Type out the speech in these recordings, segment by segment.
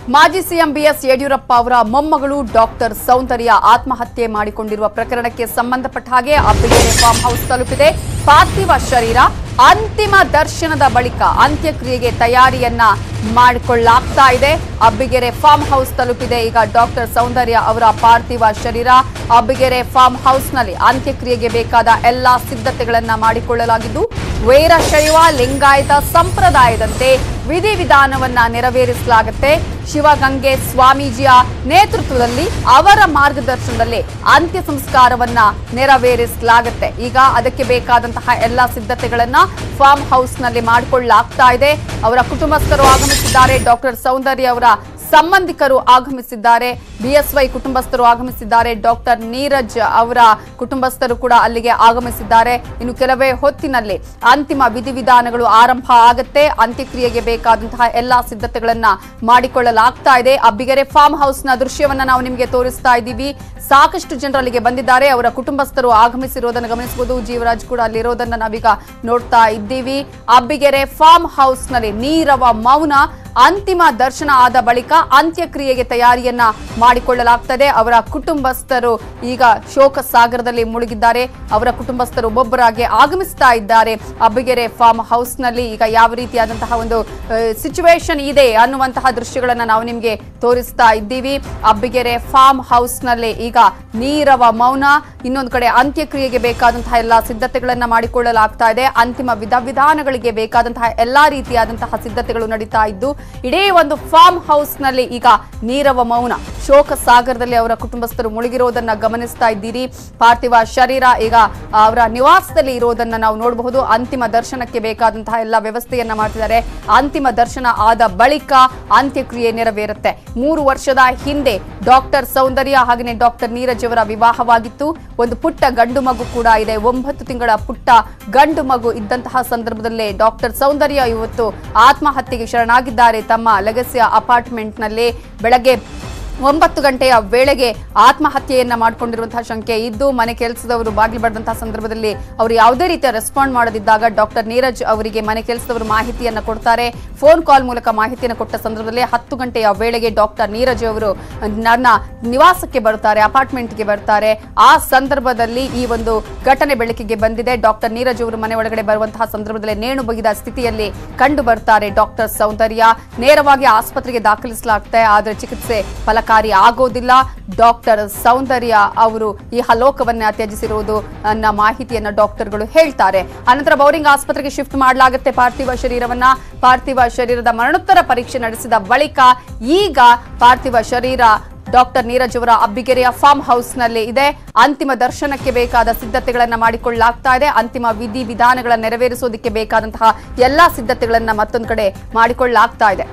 ಮಾಜಿ CM BS Yediyurappa ಅವರ ಮೊಮ್ಮಗಳು ಡಾಕ್ಟರ್ ಸೌಂದರ್ಯ ಆತ್ಮಹತ್ಯೆ ಮಾಡಿಕೊಂಡಿರುವ ಪ್ರಕರಣಕ್ಕೆ ಸಂಬಂಧಪಟ್ಟ ಹಾಗೆ ಅಬ್ಬಿಗೆರೆ ಫಾರ್ಮ್ ಹೌಸ್ ತಲುಪಿದೆ ಪಾರ್ಥಿವ ಶರೀರ ಅಂತಿಮ ದರ್ಶನದ ಬಳಿಕ ಅಂತ್ಯಕ್ರಿಯೆಗೆ ತಯಾರಿಯನ್ನ ಮಾಡಿಕೊಳ್ಳಲಾಗ್ತಾ ಇದೆ ಅಬ್ಬಿಗೆರೆ ಫಾರ್ಮ್ ಹೌಸ್ ತಲುಪಿದೆ ಈಗ ಡಾಕ್ಟರ್ ಸೌಂದರ್ಯ ಅವರ ಪಾರ್ಥಿವ ಶರೀರ ಅಬ್ಬಿಗೆರೆ ಫಾರ್ಮ್ ಹೌಸ್ನಲ್ಲಿ ಅಂತ್ಯಕ್ರಿಯೆಗೆ ಬೇಕಾದ ಎಲ್ಲಾ ಸಿದ್ಧತೆಗಳನ್ನ ಮಾಡಿಕೊಳ್ಳಲಾಗಿದ್ದು ವೀರಶೈವ ಲಿಂಗಾಯತ ಸಂಪ್ರದಾಯದಂತೆ ವಿಧಿವಿಧಾನವನ್ನ ನೆರವೇರಿಸಲಾಗುತ್ತೆ ಶಿವಗಂಗೆ ಸ್ವಾಮೀಜಿಯ ನೇತೃತ್ವದಲ್ಲಿ ಅವರ ಮಾರ್ಗದರ್ಶನದಲ್ಲಿ ಅಂತ್ಯ ಸಂಸ್ಕಾರವನ್ನ ನೆರವೇರಿಸಲಾಗುತ್ತೆ ಈಗ ಅದಕ್ಕೆ ಬೇಕಾದಂತಹ ಎಲ್ಲಾ ಸಿದ್ಧತೆಗಳನ್ನ ಫಾರ್ಮ್ ಹೌಸ್ನಲ್ಲಿ ಮಾಡಿಕೊಳ್ಳಲಾಗ್ತಾ ಇದೆ ಅವರ ಕುಟುಂಬಸ್ಥರು ಆಗಮಿಸಿದ್ದಾರೆ ಡಾಕ್ಟರ್ ಸೌಂದರ್ಯ ಅವರ ಸಂಬಂಧಿಕರು ಆಗಮಿಸಿದ್ದಾರೆ ಬಿಎಸ್ವೈ ಕುಟುಂಬಸ್ಥರು ಆಗಮಿಸಿದ್ದಾರೆ ಡಾಕ್ಟರ್ ನೀರಜ್ ಅವರ ಕುಟುಂಬಸ್ಥರು ಕೂಡ ಅಲ್ಲಿಗೆ ಆಗಮಿಸಿದ್ದಾರೆ ಇನ್ನು ಕೆಲವೇ ಹೊತ್ತಿನಲ್ಲಿ ಅಂತಿಮ ವಿಧಿವಿಧಾನಗಳು ಆರಂಭ ಆಗುತ್ತೆ ಅಂತ್ಯಕ್ರಿಯೆಗೆ ಬೇಕಾದಂತಹ ಎಲ್ಲಾ ಸಿದ್ಧತೆಗಳನ್ನ ಮಾಡಿಕೊಳ್ಳಲಾಗ್ತಾ ಇದೆ ಅಬ್ಬಿಗೆರೆ ಫಾರ್ಮ್ ಹೌಸ್ನ ದೃಶ್ಯವನ್ನ ನಾವು ನಿಮಗೆ ತೋರಿಸ್ತಾ ಇದ್ದೀವಿ ಸಾಕಷ್ಟು ಜನರು ಅಲ್ಲಿಗೆ ಬಂದಿದ್ದಾರೆ ಅವರ ಕುಟುಂಬಸ್ಥರು ಆಗಮಿಸಿರೋದನ್ನು ಗಮನಿಸಬಹುದು ಜೀವರಾಜ್ ಕೂಡ ಅಲ್ಲಿರೋದನ್ನ ನಾವೀಗ ನೋಡ್ತಾ ಇದ್ದೀವಿ ಅಬ್ಬಿಗೆರೆ ಫಾರ್ಮ್ ಹೌಸ್ನಲ್ಲಿ ನೀರವ ಮೌನ ಅಂತಿಮ ದರ್ಶನ ಆದ ಬಳಿಕ ಅಂತ್ಯಕ್ರಿಯೆಗೆ ತಯಾರಿಯನ್ನ ಮಾಡಿಕೊಳ್ಳಲಾಗ್ತದೆ ಅವರ ಕುಟುಂಬಸ್ಥರು ಈಗ ಶೋಕ ಸಾಗರದಲ್ಲಿ ಮುಳುಗಿದ್ದಾರೆ ಅವರ ಕುಟುಂಬಸ್ಥರು ಒಬ್ಬೊಬ್ಬರಾಗಿ ಆಗಮಿಸ್ತಾ ಇದ್ದಾರೆ ಅಬ್ಬಿಗೆರೆ ಫಾರ್ಮ್ ಹೌಸ್ನಲ್ಲಿ ಈಗ ಯಾವ ರೀತಿಯಾದಂತಹ ಒಂದು ಸಿಚುವೇಶನ್ ಇದೆ ಅನ್ನುವಂತಹ ದೃಶ್ಯಗಳನ್ನ ನಾವು ನಿಮಗೆ ತೋರಿಸ್ತಾ ಇದ್ದೀವಿ ಅಬ್ಬಿಗೆರೆ ಫಾರ್ಮ್ ಹೌಸ್ನಲ್ಲಿ ಈಗ ನೀರವ ಮೌನ ಇನ್ನೊಂದು ಕಡೆ ಅಂತ್ಯಕ್ರಿಯೆಗೆ ಬೇಕಾದಂತಹ ಎಲ್ಲಾ ಸಿದ್ಧತೆಗಳನ್ನ ಮಾಡಿಕೊಳ್ಳಲಾಗ್ತಾ ಇದೆ ಅಂತಿಮ ವಿಧ ವಿಧಾನಗಳಿಗೆ ಬೇಕಾದಂತಹ ಎಲ್ಲಾ ರೀತಿಯಾದಂತಹ ಸಿದ್ಧತೆಗಳು ನಡೀತಾ ಇದ್ದು ಇಡೀ ಒಂದು ಫಾರ್ಮ್ ಹೌಸ್ ನಲ್ಲಿ ಈಗ ನೀರವ ಮೌನ ಶೋಕ ಸಾಗರದಲ್ಲಿ ಅವರ ಕುಟುಂಬಸ್ಥರು ಮುಳುಗಿರೋದನ್ನ ಗಮನಿಸ್ತಾ ಇದ್ದೀರಿ ಪಾರ್ಥಿವ ಶರೀರ ಈಗ ಅವರ ನಿವಾಸದಲ್ಲಿ ಇರೋದನ್ನ ನಾವು ನೋಡಬಹುದು ಅಂತಿಮ ದರ್ಶನಕ್ಕೆ ಬೇಕಾದಂತಹ ಎಲ್ಲ ವ್ಯವಸ್ಥೆಯನ್ನ ಮಾಡ್ತಿದ್ದಾರೆ ಅಂತಿಮ ದರ್ಶನ ಆದ ಬಳಿಕ ಅಂತ್ಯಕ್ರಿಯೆ ನೆರವೇರುತ್ತೆ ಮೂರು ವರ್ಷದ ಹಿಂದೆ ಡಾಕ್ಟರ್ ಸೌಂದರ್ಯ ಹಾಗೆಯೇ ಡಾಕ್ಟರ್ ನೀರಜ್ ಅವರ ವಿವಾಹವಾಗಿತ್ತು ಒಂದು ಪುಟ್ಟ ಗಂಡು ಮಗು ಕೂಡ ಇದೆ ಒಂಬತ್ತು ತಿಂಗಳ ಪುಟ್ಟ ಗಂಡು ಮಗು ಇದ್ದಂತಹ ಸಂದರ್ಭದಲ್ಲೇ ಡಾಕ್ಟರ್ ಸೌಂದರ್ಯ ಇವತ್ತು ಆತ್ಮಹತ್ಯೆಗೆ ಶರಣಾಗಿದ್ದಾರೆ ತಮ್ಮ ಲೆಗಸಿಯ ಅಪಾರ್ಟ್ಮೆಂಟ್ನಲ್ಲಿ ಬೆಳಗ್ಗೆ ಒಂಬತ್ತು ಗಂಟೆಯ ವೇಳೆಗೆ ಆತ್ಮಹತ್ಯೆಯನ್ನ ಮಾಡಿಕೊಂಡಿರುವಂತಹ ಶಂಕೆ ಇದ್ದು ಮನೆ ಕೆಲಸದವರು ಬಾಗಿಲು ಬರೆದಂತಹ ಸಂದರ್ಭದಲ್ಲಿ ಅವರು ಯಾವುದೇ ರೀತಿಯ ರೆಸ್ಪಾಂಡ್ ಮಾಡದಿದ್ದಾಗ ಡಾಕ್ಟರ್ ನೀರಜ್ ಅವರಿಗೆ ಮನೆ ಕೆಲಸದವರು ಮಾಹಿತಿಯನ್ನ ಕೊಡ್ತಾರೆ ಫೋನ್ ಕಾಲ್ ಮೂಲಕ ಮಾಹಿತಿಯನ್ನು ಕೊಟ್ಟ ಸಂದರ್ಭದಲ್ಲಿ ಹತ್ತು ಗಂಟೆಯ ವೇಳೆಗೆ ಡಾಕ್ಟರ್ ನೀರಜ್ ಅವರು ನನ್ನ ನಿವಾಸಕ್ಕೆ ಬರ್ತಾರೆ ಅಪಾರ್ಟ್ಮೆಂಟ್ಗೆ ಬರ್ತಾರೆ ಆ ಸಂದರ್ಭದಲ್ಲಿ ಈ ಒಂದು ಘಟನೆ ಬೆಳಕಿಗೆ ಬಂದಿದೆ ಡಾಕ್ಟರ್ ನೀರಜ್ ಅವರು ಮನೆ ಒಳಗಡೆ ಬರುವಂತಹ ಸಂದರ್ಭದಲ್ಲಿ ನೇಣು ಬಗಿದ ಸ್ಥಿತಿಯಲ್ಲಿ ಕಂಡು ಬರ್ತಾರೆ ಡಾಕ್ಟರ್ ಸೌಂದರ್ಯ ನೇರವಾಗಿ ಆಸ್ಪತ್ರೆಗೆ ದಾಖಲಿಸಲಾಗುತ್ತೆ ಆದರೆ ಚಿಕಿತ್ಸೆ ಫಲಕಾರಿ ಆಗೋದಿಲ್ಲ ಡಾಕ್ಟರ್ ಸೌಂದರ್ಯ ಅವರು ಈ ಹಲೋಕವನ್ನ ತ್ಯಜಿಸಿರುವುದು ಅನ್ನ ಮಾಹಿತಿಯನ್ನ ಡಾಕ್ಟರ್ಗಳು ಹೇಳ್ತಾರೆ ಅನಂತರ ಬೌರಿಂಗ್ ಆಸ್ಪತ್ರೆಗೆ ಶಿಫ್ಟ್ ಮಾಡಲಾಗುತ್ತೆ ಪಾರ್ಥಿವ ಶರೀರವನ್ನ ಪಾರ್ಥಿವ ಶರೀರದ ಮರಣೋತ್ತರ ಪರೀಕ್ಷೆ ನಡೆಸಿದ ಬಳಿಕ ಈಗ ಪಾರ್ಥಿವ ಶರೀರ ಡಾಕ್ಟರ್ ನೀರಜ್ ಅವರ ಅಬ್ಬಿಗೆರೆಯ ಫಾರ್ಮ್ ಹೌಸ್ನಲ್ಲಿ ಇದೆ ಅಂತಿಮ ದರ್ಶನಕ್ಕೆ ಬೇಕಾದ ಸಿದ್ಧತೆಗಳನ್ನ ಮಾಡಿಕೊಳ್ಳಲಾಗ್ತಾ ಇದೆ ಅಂತಿಮ ವಿಧಿ ವಿಧಾನಗಳನ್ನ ನೆರವೇರಿಸೋದಕ್ಕೆ ಬೇಕಾದಂತಹ ಎಲ್ಲಾ ಸಿದ್ಧತೆಗಳನ್ನ ಮತ್ತೊಂದು ಕಡೆ ಮಾಡಿಕೊಳ್ಳಲಾಗ್ತಾ ಇದೆ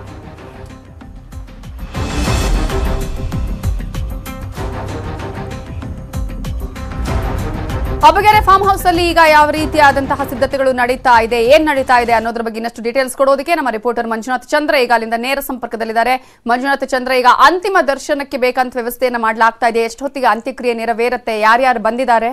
ಅಬಗೆರೆ ಫಾರ್ಮ್ ಹೌಸ್ ಅಲ್ಲಿ ಈಗ ಯಾವ ರೀತಿಯಾದಂತಹ ಸಿದ್ಧತೆಗಳು ನಡೀತಾ ಇದೆ ಏನ್ ನಡೀತಾ ಇದೆ ಅನ್ನೋದ್ರ ಬಗ್ಗೆ ಇನ್ನಷ್ಟು ಡೀಟೇಲ್ಸ್ ಕೊಡೋದಕ್ಕೆ ನಮ್ಮ ರಿಪೋರ್ಟರ್ ಮಂಜುನಾಥ್ ಚಂದ್ರ ಈಗ ಅಲ್ಲಿಂದ ನೇರ ಸಂಪರ್ಕದಲ್ಲಿದ್ದಾರೆ ಮಂಜುನಾಥ್ ಚಂದ್ರ ಈಗ ಅಂತಿಮ ದರ್ಶನಕ್ಕೆ ಬೇಕಂತ ವ್ಯವಸ್ಥೆಯನ್ನ ಮಾಡಲಾಗ್ತಾ ಇದೆ ಎಷ್ಟೊತ್ತಿಗೆ ಅಂತ್ಯಕ್ರಿಯೆ ನೆರವೇರುತ್ತೆ ಯಾರ್ಯಾರು ಬಂದಿದ್ದಾರೆ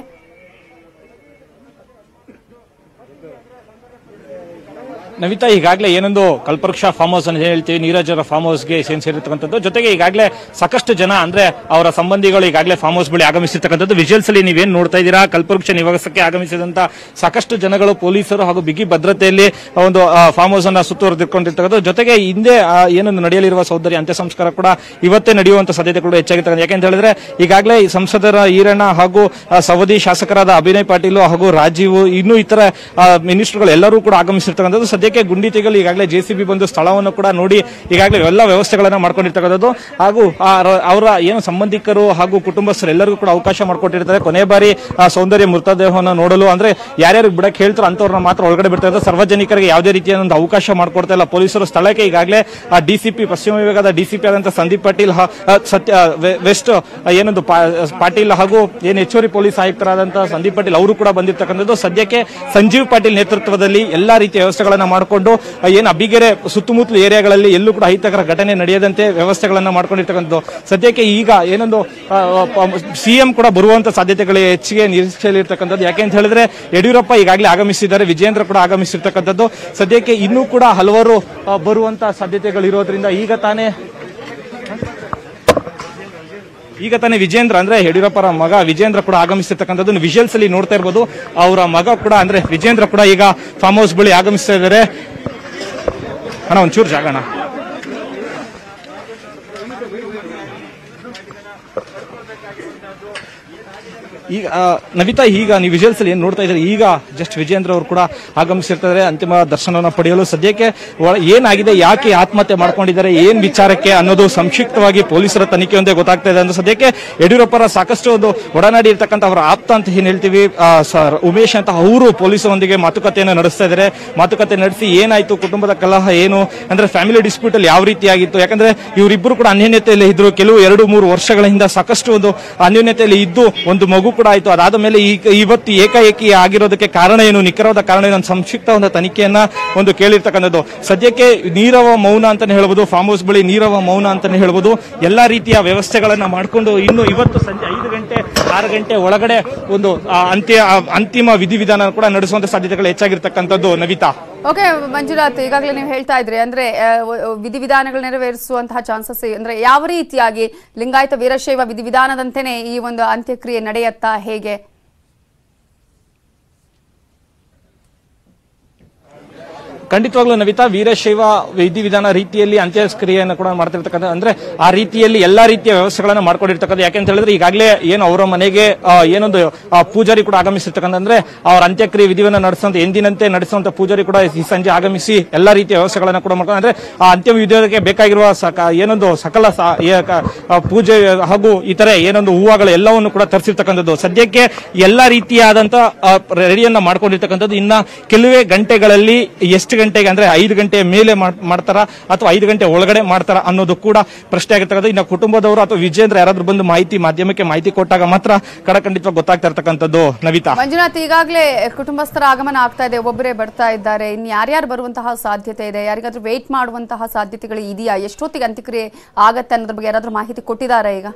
ನವಿತಾ ಈಗಾಗಲೇ ಏನೊಂದು ಕಲ್ಪವೃಕ್ಷ ಫಾರ್ಮ್ ಹೌಸ್ ಅಂತ ಹೇಳ್ತೀವಿ ನೀರಜ್ ಅವರ ಫಾರ್ಮ್ ಹೌಸ್ಗೆ ಸೇನ್ ಸೇರಿರ್ತಕ್ಕಂಥದ್ದು ಜೊತೆಗೆ ಈಗಾಗಲೇ ಸಾಕಷ್ಟು ಜನ ಅಂದ್ರೆ ಅವರ ಸಂಬಂಧಿಗಳು ಈಗಾಗಲೇ ಫಾರ್ಮ್ ಹೌಸ್ ಬಳಿ ಆಗಮಿಸಿರ್ತಕ್ಕಂಥದ್ದು ವಿಜುವಲ್ಸ್ ಅಲ್ಲಿ ನೀವೇನ್ ನೋಡ್ತಾ ಇದ್ದೀರಾ ಕಲ್ಪವೃಕ್ಷ ನಿವಾಸಕ್ಕೆ ಆಗಮಿಸಿದಂತ ಸಾಕಷ್ಟು ಜನಗಳು ಪೊಲೀಸರು ಹಾಗೂ ಬಿಗಿ ಭದ್ರತೆಯಲ್ಲಿ ಒಂದು ಫಾರ್ಮ್ ಹೌಸ್ ಅನ್ನ ಸುತ್ತುವರೆದಿಟ್ಕೊಂಡಿರ್ತಕ್ಕಂಥದ್ದು ಜೊತೆಗೆ ಹಿಂದೆ ಆ, ಏನೊಂದು ನಡೆಯಲಿರುವ ಸೌಂದರ್ಯ ಅಂತ್ಯ ಸಂಸ್ಕಾರ ಕೂಡ ಇವತ್ತೇ ನಡೆಯುವಂತ ಸಾಧ್ಯತೆಗಳು ಹೆಚ್ಚಾಗಿರ್ತಕ್ಕಂಥ ಯಾಕೆಂತ ಹೇಳಿದ್ರೆ ಈಗಾಗಲೇ ಈ ಸಂಸದರ ಈರಣ್ಣ ಹಾಗೂ ಆ, ಸವದಿ ಶಾಸಕರಾದ ಅಭಿನಯ್ ಪಾಟೀಲ್ ಹಾಗೂ ರಾಜೀವ್ ಇನ್ನೂ ಇತರ ಮಿನಿಸ್ಟರ್ಗಳು ಎಲ್ಲರೂ ಕೂಡ ಆಗಮಿಸಿರ್ತಕ್ಕಂಥದ್ದು ಸದ್ಯಕ್ಕೆ ಗುಂಡಿ ತೆಗೆಯಲು ಈಗಾಗಲೇ ಜೆಸಿಬಿ ಬಂದು ಸ್ಥಳವನ್ನು ಕೂಡ ನೋಡಿ ಈಗಾಗಲೇ ಎಲ್ಲ ವ್ಯವಸ್ಥೆಗಳನ್ನ ಮಾಡ್ಕೊಂಡಿರ್ತಕ್ಕಂಥದ್ದು ಹಾಗೂ ಆ ರ- ಅವರ ಏನು ಸಂಬಂಧಿಕರು ಹಾಗೂ ಕುಟುಂಬಸ್ಥರು ಎಲ್ಲರಿಗೂ ಕೂಡ ಅವಕಾಶ ಮಾಡಿಕೊಟ್ಟಿರ್ತಾರೆ ಕೊನೆ ಬಾರಿ ಆ ಸೌಂದರ್ಯ ಮೃತದೇಹವನ್ನು ನೋಡಲು ಅಂದ್ರೆ ಯಾರ್ಯಾರು ಬಿಡಕ್ಕೆ ಹೇಳ್ತಾರೋ ಅಂತವ್ರನ್ನ ಮಾತ್ರ ಒಳಗಡೆ ಬಿಡ್ತಾ ಇದ್ದಾರೆ ಸಾರ್ವಜನಿಕರಿಗೆ ಯಾವುದೇ ರೀತಿಯ ಒಂದು ಅವಕಾಶ ಮಾಡಿಕೊಡ್ತಾ ಇಲ್ಲ ಪೊಲೀಸರು ಸ್ಥಳಕ್ಕೆ ಈಗಾಗಲೇ ಆ ಡಿಸಿಪಿ ಪಶ್ಚಿಮ ವಿಭಾಗದ ಡಿಸಿಪಿ ಆದಂತ ಸಂದೀಪ್ ಪಾಟೀಲ್ ಹ- ಆ, ಸತ್ಯ ವೆ- ವೆಸ್ಟ್ ಆ, ಏನೊಂದು ಪಾ- ಪಾಟೀಲ್ ಹಾಗೂ ಏನು ಹೆಚ್ಚುವರಿ ಪೊಲೀಸ್ ಆಯುಕ್ತರಾದಂತಹ ಸಂದೀಪ್ ಪಾಟೀಲ್ ಅವರು ಕೂಡ ಬಂದಿರ್ತಕ್ಕಂಥದ್ದು ಸದ್ಯಕ್ಕೆ ಸಂಜೀವ್ ಪಾಟೀಲ್ ನೇತೃತ್ವದಲ್ಲಿ ಎಲ್ಲಾ ರೀತಿಯ ವ್ಯವಸ್ಥೆಗಳನ್ನ ಮಾಡಿಕೊಂಡು ಏನು ಅಬ್ಬಿಗೆರೆ ಸುತ್ತಮುತ್ತಲ ಏರಿಯಾಗಳಲ್ಲಿ ಎಲ್ಲೂ ಕೂಡ ಅಹಿತಕರ ಘಟನೆ ನಡೆಯದಂತೆ ವ್ಯವಸ್ಥೆಗಳನ್ನ ಮಾಡ್ಕೊಂಡಿರ್ತಕ್ಕಂಥದ್ದು ಸದ್ಯಕ್ಕೆ ಈಗ ಏನೊಂದು ಸಿಎಂ ಕೂಡ ಬರುವಂತ ಸಾಧ್ಯತೆಗಳು ಹೆಚ್ಚಿಗೆ ನಿರೀಕ್ಷೆಯಲ್ಲಿರ್ತಕ್ಕಂಥದ್ದು ಯಾಕೆ ಅಂತ ಹೇಳಿದ್ರೆ ಯಡಿಯೂರಪ್ಪ ಈಗಾಗಲೇ ಆಗಮಿಸಿದ್ದಾರೆ ವಿಜೇಂದ್ರ ಕೂಡ ಆಗಮಿಸಿರ್ತಕ್ಕಂಥದ್ದು ಸದ್ಯಕ್ಕೆ ಇನ್ನೂ ಕೂಡ ಹಲವಾರು ಆ, ಬರುವಂತ ಸಾಧ್ಯತೆಗಳು ಇರೋದ್ರಿಂದ ಈಗ ತಾನೇ ಈಗ ತಾನೇ ವಿಜೇಂದ್ರ ಅಂದ್ರೆ ಯಡಿಯೂರಪ್ಪರ ಮಗ ವಿಜೇಂದ್ರ ಕೂಡ ಆಗಮಿಸಿರ್ತಕ್ಕಂಥದ್ದು ವಿಜುವಲ್ಸ್ ಅಲ್ಲಿ ನೋಡ್ತಾ ಇರ್ಬೋದು ಅವರ ಮಗ ಕೂಡ ಅಂದ್ರೆ ವಿಜೇಂದ್ರ ಕೂಡ ಈಗ ಫಾರ್ಮ್ ಹೌಸ್ ಬಳಿ ಆಗಮಿಸ್ತಾ ಇದ್ದಾರೆ ಅಣ್ಣ ಒಂಚೂರು ಜಾಗ ಅಣ್ಣ ಈಗ ಆ, ನವಿತಾ ಈಗ ನೀವು ವಿಜುವಲ್ಸ್ ಅಲ್ಲಿ ಏನ್ ನೋಡ್ತಾ ಇದ್ದಾರೆ ಈಗ ಜಸ್ಟ್ ವಿಜೇಂದ್ರ ಅವರು ಕೂಡ ಆಗಮಿಸಿರ್ತಾರೆ ಅಂತಿಮ ದರ್ಶನವನ್ನ ಪಡೆಯಲು ಸದ್ಯಕ್ಕೆ ಒಳ- ಏನಾಗಿದೆ ಯಾಕೆ ಆತ್ಮಹತ್ಯೆ ಮಾಡ್ಕೊಂಡಿದ್ದಾರೆ ಏನ್ ವಿಚಾರಕ್ಕೆ ಅನ್ನೋದು ಸಂಕ್ಷಿಪ್ತವಾಗಿ ಪೊಲೀಸರ ತನಿಖೆಯೊಂದೇ ಗೊತ್ತಾಗ್ತಾ ಇದೆ ಅಂದ್ರೆ ಸದ್ಯಕ್ಕೆ ಯಡಿಯೂರಪ್ಪರ ಸಾಕಷ್ಟು ಒಂದು ಒಡನಾಡಿ ಇರ್ತಕ್ಕಂಥ ಅವರ ಆಪ್ತ ಅಂತ ಏನ್ ಹೇಳ್ತೀವಿ ಆ, ಸ- ಉಮೇಶ್ ಅಂತ ಅವರು ಪೊಲೀಸರೊಂದಿಗೆ ಮಾತುಕತೆಯನ್ನು ನಡೆಸ್ತಾ ಇದ್ದಾರೆ ಮಾತುಕತೆ ನಡೆಸಿ ಏನಾಯ್ತು ಕುಟುಂಬದ ಕಲಹ ಏನು ಅಂದ್ರೆ ಫ್ಯಾಮಿಲಿ ಡಿಸ್ಪ್ಯೂಟ್ ಅಲ್ಲಿ ಯಾವ ರೀತಿ ಆಗಿತ್ತು ಯಾಕಂದ್ರೆ ಇವರಿಬ್ಬರು ಕೂಡ ಅನ್ಯೋನ್ಯತೆಯಲ್ಲಿ ಇದ್ರು ಕೆಲವು ಎರಡು ಮೂರು ವರ್ಷಗಳ ಹಿಂದೆ ಸಾಕಷ್ಟು ಒಂದು ಅನ್ಯೋನ್ಯತೆಯಲ್ಲಿ ಇದ್ದು ಒಂದು ಮಗು ಕೂಡ ಆಯ್ತು ಅದಾದ ಮೇಲೆ ಈಗ ಇವತ್ತು ಏಕಾಏಕಿ ಆಗಿರೋದಕ್ಕೆ ಕಾರಣ ಏನು ನಿಖರವಾದ ಕಾರಣ ಏನು ಅಂತ ಸಂಕ್ಷಿಪ್ತ ಒಂದು ತನಿಖೆಯನ್ನ ಒಂದು ಕೇಳಿರ್ತಕ್ಕಂಥದ್ದು ಸದ್ಯಕ್ಕೆ ನೀರವ ಮೌನ ಅಂತಾನೆ ಹೇಳ್ಬೋದು ಫಾರ್ಮ್ ಹೌಸ್ ಬಳಿ ನೀರವ ಮೌನ ಅಂತಾನೆ ಹೇಳ್ಬೋದು ಎಲ್ಲಾ ರೀತಿಯ ವ್ಯವಸ್ಥೆಗಳನ್ನ ಮಾಡಿಕೊಂಡು ಇನ್ನು ಇವತ್ತು ಸಂಜೆ ಐದು ಗಂಟೆ ಆರು ಗಂಟೆ ಒಳಗಡೆ ಒಂದು ಆ, ಅಂತ್ಯ ಆ, ಅಂತಿಮ ವಿಧಿವಿಧಾನ ಕೂಡ ನಡೆಸುವಂತ ಸಾಧ್ಯತೆಗಳು ಹೆಚ್ಚಾಗಿರ್ತಕ್ಕಂಥದ್ದು ನವಿತಾ ಓಕೆ ಮಂಜುನಾಥ್ ಈಗಾಗಲೇ ನೀವು ಹೇಳ್ತಾ ಇದ್ರಿ ಅಂದ್ರೆ ಆ, ವ- ವಿಧಿವಿಧಾನಗಳು ನೆರವೇರಿಸುವಂತಹ ಚಾನ್ಸಸ್ ಅಂದ್ರೆ ಯಾವ ರೀತಿಯಾಗಿ ಲಿಂಗಾಯತ ವೀರಶೈವ ವಿಧಿವಿಧಾನದಂತೆಯೇ ಈ ಒಂದು ಅಂತ್ಯಕ್ರಿಯೆ ನಡೆಯತ್ತಾ ಹೇಗೆ ಖಂಡಿತವಾಗ್ಲೂ ನವಿತಾ ವೀರಶೈವ ವಿಧಿವಿಧಾನ ರೀತಿಯಲ್ಲಿ ಅಂತ್ಯಕ್ರಿಯೆಯನ್ನು ಕೂಡ ಮಾಡ್ತಿರ್ತಕ್ಕಂಥ ಅಂದ್ರೆ ಆ ರೀತಿಯಲ್ಲಿ ಎಲ್ಲಾ ರೀತಿಯ ವ್ಯವಸ್ಥೆಗಳನ್ನ ಮಾಡ್ಕೊಂಡಿರ್ತಕ್ಕಂಥ ಯಾಕೆಂತ ಹೇಳಿದ್ರೆ ಈಗಾಗಲೇ ಏನು ಅವರ ಮನೆಗೆ ಆ, ಏನೊಂದು ಆ, ಪೂಜಾರಿ ಕೂಡ ಆಗಮಿಸಿರ್ತಕ್ಕಂಥ ಅಂದ್ರೆ ಅವರ ಅಂತ್ಯಕ್ರಿಯೆ ವಿಧಿವನ್ನ ನಡೆಸುವಂತ ಎಂದಿನಂತೆ ನಡೆಸುವಂತ ಪೂಜಾರಿ ಕೂಡ ಈ ಸಂಜೆ ಆಗಮಿಸಿ ಎಲ್ಲಾ ರೀತಿಯ ವ್ಯವಸ್ಥೆಗಳನ್ನ ಕೂಡ ಮಾಡ್ಕೊಂಡು ಅಂದ್ರೆ ಆ ಅಂತ್ಯ ವಿಧಿಯೋದಕ್ಕೆ ಬೇಕಾಗಿರುವ ಸಕ ಏನೊಂದು ಸಕಲ ಸ- ಏ- ಕ- ಆ, ಪೂಜೆ ಹಾಗೂ ಇತರೆ ಏನೊಂದು ಹೂವುಗಳು ಎಲ್ಲವನ್ನು ಕೂಡ ತರಿಸಿರ್ತಕ್ಕಂಥದ್ದು ಸದ್ಯಕ್ಕೆ ಎಲ್ಲಾ ರೀತಿಯಾದಂತ ಆ, ರೆಡಿಯನ್ನ ಮಾಡ್ಕೊಂಡಿರ್ತಕ್ಕಂಥದ್ದು ಇನ್ನ ಕೆಲವೇ ಗಂಟೆಗಳಲ್ಲಿ ಎಷ್ಟು ಗಂಟೆಗೆ ಅಂದ್ರೆ ಐದು ಗಂಟೆಯ ಮೇಲೆ ಮಾಡ್- ಮಾಡ್ತಾರ ಅಥವಾ ಐದು ಗಂಟೆ ಒಳಗಡೆ ಮಾಡ್ತಾರ ಅನ್ನೋದು ಕೂಡ ಪ್ರಶ್ನೆ ಆಗಿರ್ತಕ್ಕಂಥ ಇನ್ನು ಕುಟುಂಬದವರು ಅಥವಾ ವಿಜೇಂದ್ರ ಯಾರಾದ್ರೂ ಬಂದು ಮಾಹಿತಿ ಮಾಧ್ಯಮಕ್ಕೆ ಮಾಹಿತಿ ಕೊಟ್ಟಾಗ ಮಾತ್ರ ಕಡಖಂಡಿತವಾಗಿ ಗೊತ್ತಾಗ್ತಾ ಇರ್ತಕ್ಕಂಥದ್ದು ನವಿತಾ ಮಂಜುನಾಥ್ ಈಗಾಗಲೇ ಕುಟುಂಬಸ್ಥರ ಆಗಮನ ಆಗ್ತಾ ಇದೆ ಒಬ್ಬೊಬ್ಬರೇ ಬರ್ತಾ ಇದ್ದಾರೆ ಇನ್ನು ಯಾರ್ಯಾರು ಬರುವಂತಹ ಸಾಧ್ಯತೆ ಇದೆ ಯಾರಿಗಾದ್ರೂ ವೇಟ್ ಮಾಡುವಂತಹ ಸಾಧ್ಯತೆಗಳು ಇದೆಯಾ ಎಷ್ಟೊತ್ತಿಗೆ ಅಂತ್ಯಕ್ರಿಯೆ ಆಗತ್ತೆ ಅನ್ನೋದ್ರ ಬಗ್ಗೆ ಯಾರಾದ್ರೂ ಮಾಹಿತಿ ಕೊಟ್ಟಿದ್ದಾರಾ ಈಗ